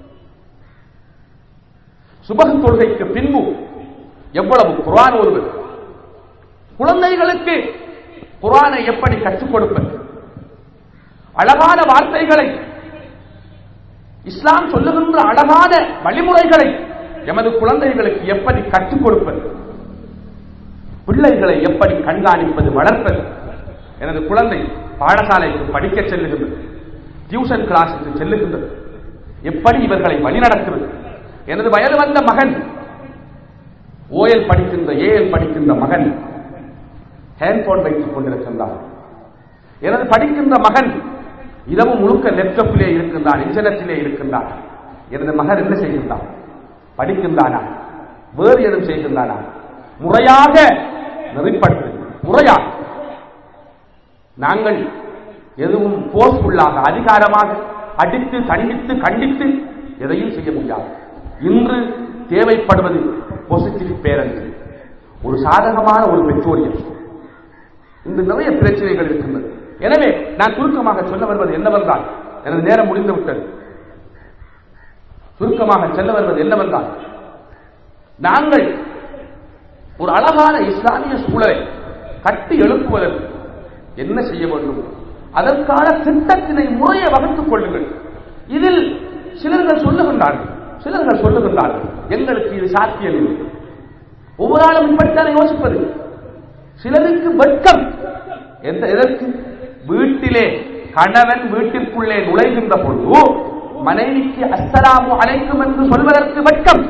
சுபக தொழுகைக்கு பின்பு எவ்வளவு குரான் ஒருவர் குழந்தைகளுக்கு குரானை எப்படி கற்றுக் கொடுப்பது அழகான வார்த்தைகளை இஸ்லாம் சொல்லுகின்ற அழகான வழிமுறைகளை எமது குழந்தைகளுக்கு எப்படி கற்றுக் கொடுப்பது பிள்ளைகளை எப்படி கண்காணிப்பது வளர்ப்பது எனது குழந்தை பாடசாலைக்கு படிக்க செல்லுகின்றது டியூஷன் கிளாஸுக்கு செல்லுகின்றது எப்படி இவர்களை வழிநடத்துவது எனது வயது வந்த மகன் ஓஎல் படிக்கின்ற ஏஎல் படிக்கின்ற மகன் ஹேண்ட்போன் வைத்துக் கொண்டிருக்கின்றான் எனது படிக்கின்ற மகன் இரவு முழுக்க லேப்டாப்பிலே இருக்கின்றான் இன்டர்நெட்டிலே இருக்கின்றான் எனது மகன் என்ன செய்கின்றான் படிக்கின்றானா வேறு எதுவும் செய்கின்றானா முறையாக நெறிப்படுத்து முறையாக நாங்கள் எதுவும் போர்ஸ்ஃபுல்லாக அதிகாரமாக அடித்து தண்டித்து கண்டித்து எதையும் செய்ய முடியாது இன்று தேவைப்படுவது பாசிட்டிவ் பேரண்ட் ஒரு சாதகமான ஒரு பெற்றோரியல் இன்று நிறைய பிரச்சனைகள் இருக்கின்றது எனவே நான் சுருக்கமாக சொல்ல வருவது என்னவென்றால் எனது நேரம் முடிந்து விட்டது சுருக்கமாக சொல்ல வருவது என்னவென்றால் நாங்கள் ஒரு அழகான இஸ்லாமிய சூழலை கட்டி எழுப்புவதற்கு என்ன செய்ய வேண்டும் அதற்கான திட்டத்தினை முறையை வகுத்துக் கொள்ளுங்கள் இதில் சிலர்கள் சொல்லுகின்றார்கள் சிலர்கள் சொல்லுகின்றார்கள் எங்களுக்கு இது சாத்தியமில்லை ஒவ்வொரு ஆளும் இப்படித்தானே யோசிப்பது சிலருக்கு வெட்கம் எந்த எதற்கு வீட்டிலே கணவன் வீட்டிற்குள்ளே நுழைகின்ற பொழுது மனைவிக்கு அஸ்ஸலாமு அலைக்கும் என்று சொல்வதற்கு வெட்கம்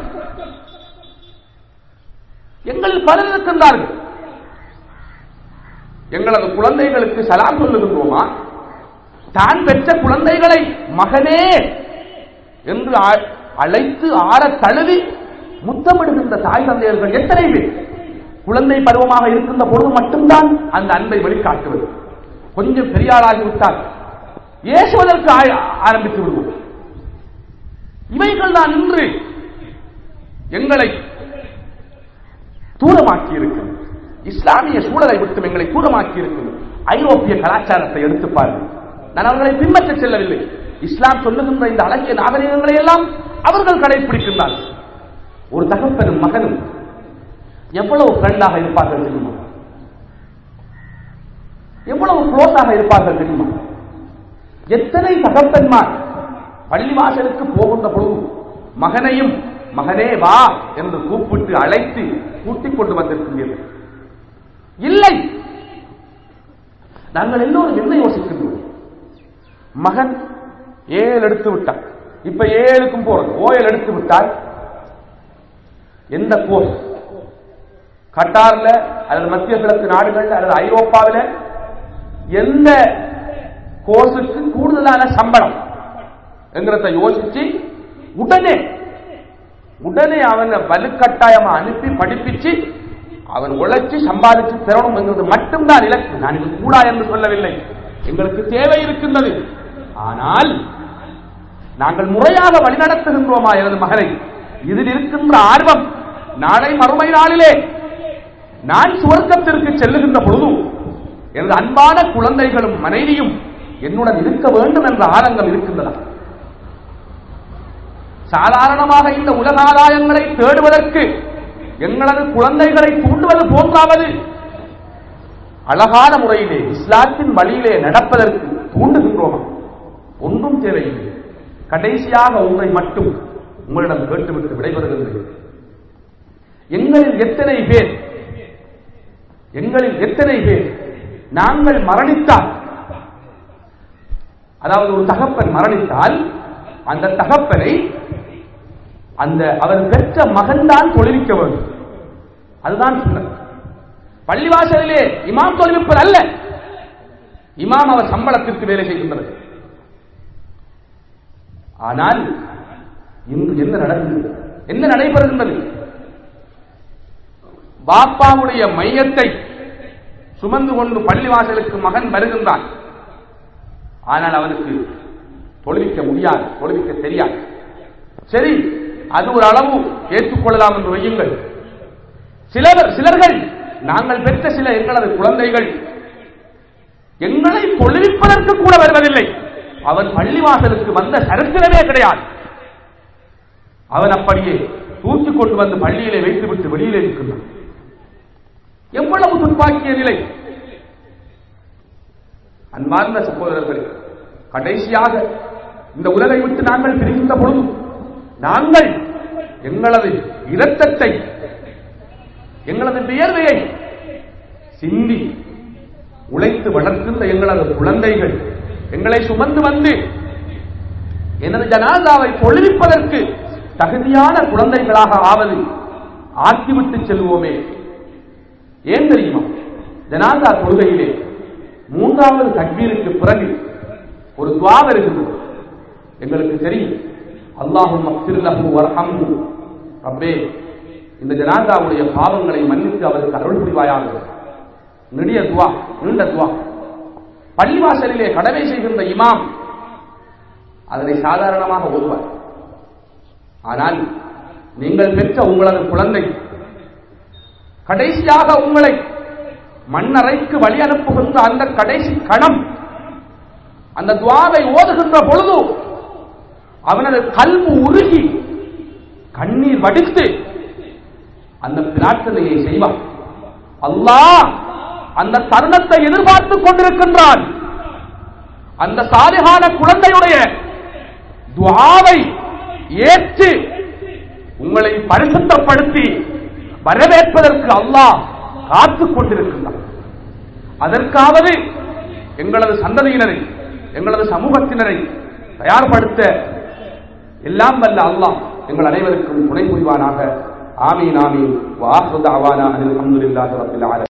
எங்கள் பலர் இருக்கின்றார்கள் எங்களது குழந்தைகளுக்கு சலாம் சொல்லுகின்றோமா தான் பெற்ற குழந்தைகளை மகனே என்று அ- அழைத்து ஆற தழுவி முத்தமிடுகின்ற தாய் தந்தையர்கள் எத்தனை பேர் குழந்தை பருவமாக இருக்கின்ற பொழுது மட்டும்தான் அந்த அன்பை வெளிக்காட்டுவது கொஞ்சம் பெரியாளாகிவிட்டால் ஏசுவதற்கு ஆய- ஆரம்பித்து விடுவோம் இவைகள் தான் இன்று எங்களை தூரமாக்கி இருக்கிறது இஸ்லாமிய சூழலை விட்டு எங்களை தூரமாக்கி இருக்கிறது ஐரோப்பிய கலாச்சாரத்தை எடுத்து பாருங்கள் நான் அவர்களை பின்பற்ற செல்லவில்லை இஸ்லாம் சொல்லுகின்ற இந்த அழகிய நாகரிகங்களை எல்லாம் அவர்கள் கடைபிடிக்கின்றார்கள் ஒரு தகப்பனும் மகனும் எவ்வளவு ஃப்ரெண்டாக இருப்பார்கள் தெரியுமா எவ்வளவு க்ளோஸாக இருப்பார்கள் தெரியுமா எத்தனை தகப்பன்மார் பள்ளிவாசலுக்கு போகின்ற பொழுது மகனையும் மகனே வா என்று கூப்பிட்டு அழைத்து கூட்டிக் கொண்டு வந்திருக்கின்றீர்கள் இல்லை நாங்கள் எல்லோரும் என்ன யோசிக்கின்றோம் மகன் ஏழு எடுத்து விட்டான் இப்ப ஏழுக்கும் போறது ஓயல் எடுத்து விட்டால் எந்த கோர்ஸ் கட்டார்ல அல்லது மத்திய கிழக்கு நாடுகள்ல அல்லது ஐரோப்பாவில் எந்த கோர்ஸுக்கு கூடுதலான சம்பளம் என்கிறத யோசிச்சு உடனே உடனே அவனை வலுக்கட்டாயமா அனுப்பி படிப்பிச்சு அவன் உழைச்சு சம்பாதிச்சு பெறணும் என்கிறது மட்டும்தான் இலக்கு நான் இது கூடா என்று சொல்லவில்லை எங்களுக்கு தேவை இருக்கின்றது ஆனால் நாங்கள் முறையாக வழிநடத்துகின்றோமா எனது மகனை இதில் இருக்கின்ற ஆர்வம் நாளை மறுமை நாளிலே நான் சுவர்க்கத்திற்கு செல்லுகின்ற பொழுது எனது அன்பான குழந்தைகளும் மனைவியும் என்னுடன் இருக்க வேண்டும் என்ற ஆனந்தம் இருக்கின்றதா சாதாரணமாக இந்த உலக ஆதாயங்களை தேடுவதற்கு எங்களது குழந்தைகளை தூண்டுவது போன்றாவது அழகான முறையிலே இஸ்லாத்தின் வழியிலே நடப்பதற்கு தூண்டுகின்றோமா ஒன்றும் தேவையில்லை கடைசியாக ஒன்றை மட்டும் உங்களிடம் கேட்டுவிட்டு விடைபெறுகின்றேன் எங்களில் எத்தனை பேர் எங்களில் எத்தனை பேர் நாங்கள் மரணித்தால் அதாவது ஒரு தகப்பன் மரணித்தால் அந்த தகப்பனை அந்த அவர் பெற்ற மகன்தான் தொழிலிக்க வேண்டும் அதுதான் சுண்ணத் பள்ளிவாசலிலே இமாம் தொழில்விப்பது அல்ல இமாம் அவர் சம்பளத்திற்கு வேலை செய்கின்றது ஆனால் இன்று என்ன நடக்கிறது என்ன நடைபெறுகின்றது பாப்பாவுடைய மையத்தை சுமந்து கொண்டு பள்ளிவாசலுக்கு மகன் வருகின்றான் ஆனால் அவனுக்கு தொழுவிக்க முடியாது தொழுவிக்க தெரியாது சரி அது ஒரு அளவு ஏற்றுக்கொள்ளலாம் என்று வையுங்கள் சிலர் சிலர்கள் நாங்கள் பெற்ற சில எங்களது குழந்தைகள் எங்களை தொழுவிப்பதற்கு கூட வருவதில்லை அவன் பள்ளிவாசலுக்கு வந்த சரித்திரமே கிடையாது அவன் அப்படியே தூக்கி கொண்டு வந்து பள்ளியிலே வைத்துவிட்டு வெளியிலே இருக்கின்றான் எவ்வளவு துப்பாக்கிய நிலை அன்பார்ந்த சகோதரர்களே கடைசியாக இந்த உலகை விட்டு நாங்கள் பிரிகின்ற பொழுது நாங்கள் எங்களது இரத்தத்தை எங்களது வியர்வையை சிந்தி உழைத்து வளர்க்கின்ற எங்களது குழந்தைகள் எங்களை சுமந்து வந்து எனது ஜனாதாவை பொழுவிப்பதற்கு தகுதியான குழந்தைகளாக ஆவது ஆக்கிவிட்டு செல்வோமே ஏன் தெரியுமா ஜனாதா தொழுகையிலே மூன்றாவது தக்பீருக்கு பிறகு ஒரு துவா வருகின்றது எங்களுக்கு தெரியும் அல்லாஹும் மக்சிர்லஹு வர்ஹம்ஹு ரப்பே இந்த ஜனாதாவுடைய பாவங்களை மன்னித்து அவருக்கு அருள் புரிவாயாக நெடிய துவா நீண்ட துவா பள்ளிவாசலிலே கடமை செய்கின்ற இமாம் அதனை சாதாரணமாக ஓதுவார் ஆனால் நீங்கள் பெற்ற உங்களது குழந்தை கடைசியாக உங்களை மண்ணறைக்கு வழி அனுப்புகின்ற அந்த கடைசி கணம் அந்த துவாவை ஓதுகின்ற பொழுது அவனது கல்வு உருகி கண்ணீர் வடித்து அந்த பிரார்த்தனையை செய்வான் அல்லாஹ் அந்த தருணத்தை எதிர்பார்த்துக் கொண்டிருக்கின்றான் அந்த சாலிகான குழந்தையுடைய துஆவை ஏற்று உங்களை பரிசுத்தப்படுத்தி வரவேற்பதற்கு அல்லாஹ் காத்துக் கொண்டிருக்கின்றான் அதற்காவது எங்களது சந்ததியினரை எங்களது சமூகத்தினரை தயார்படுத்த எல்லாம் வல்ல அல்லாஹ் எங்கள் அனைவருக்கும் துணை புரிவானாக ஆமீன் ஆமீன் வாஹு தாவானா அனில் அல்ஹம்துலில்லாஹி ரப்பில் ஆலமீன்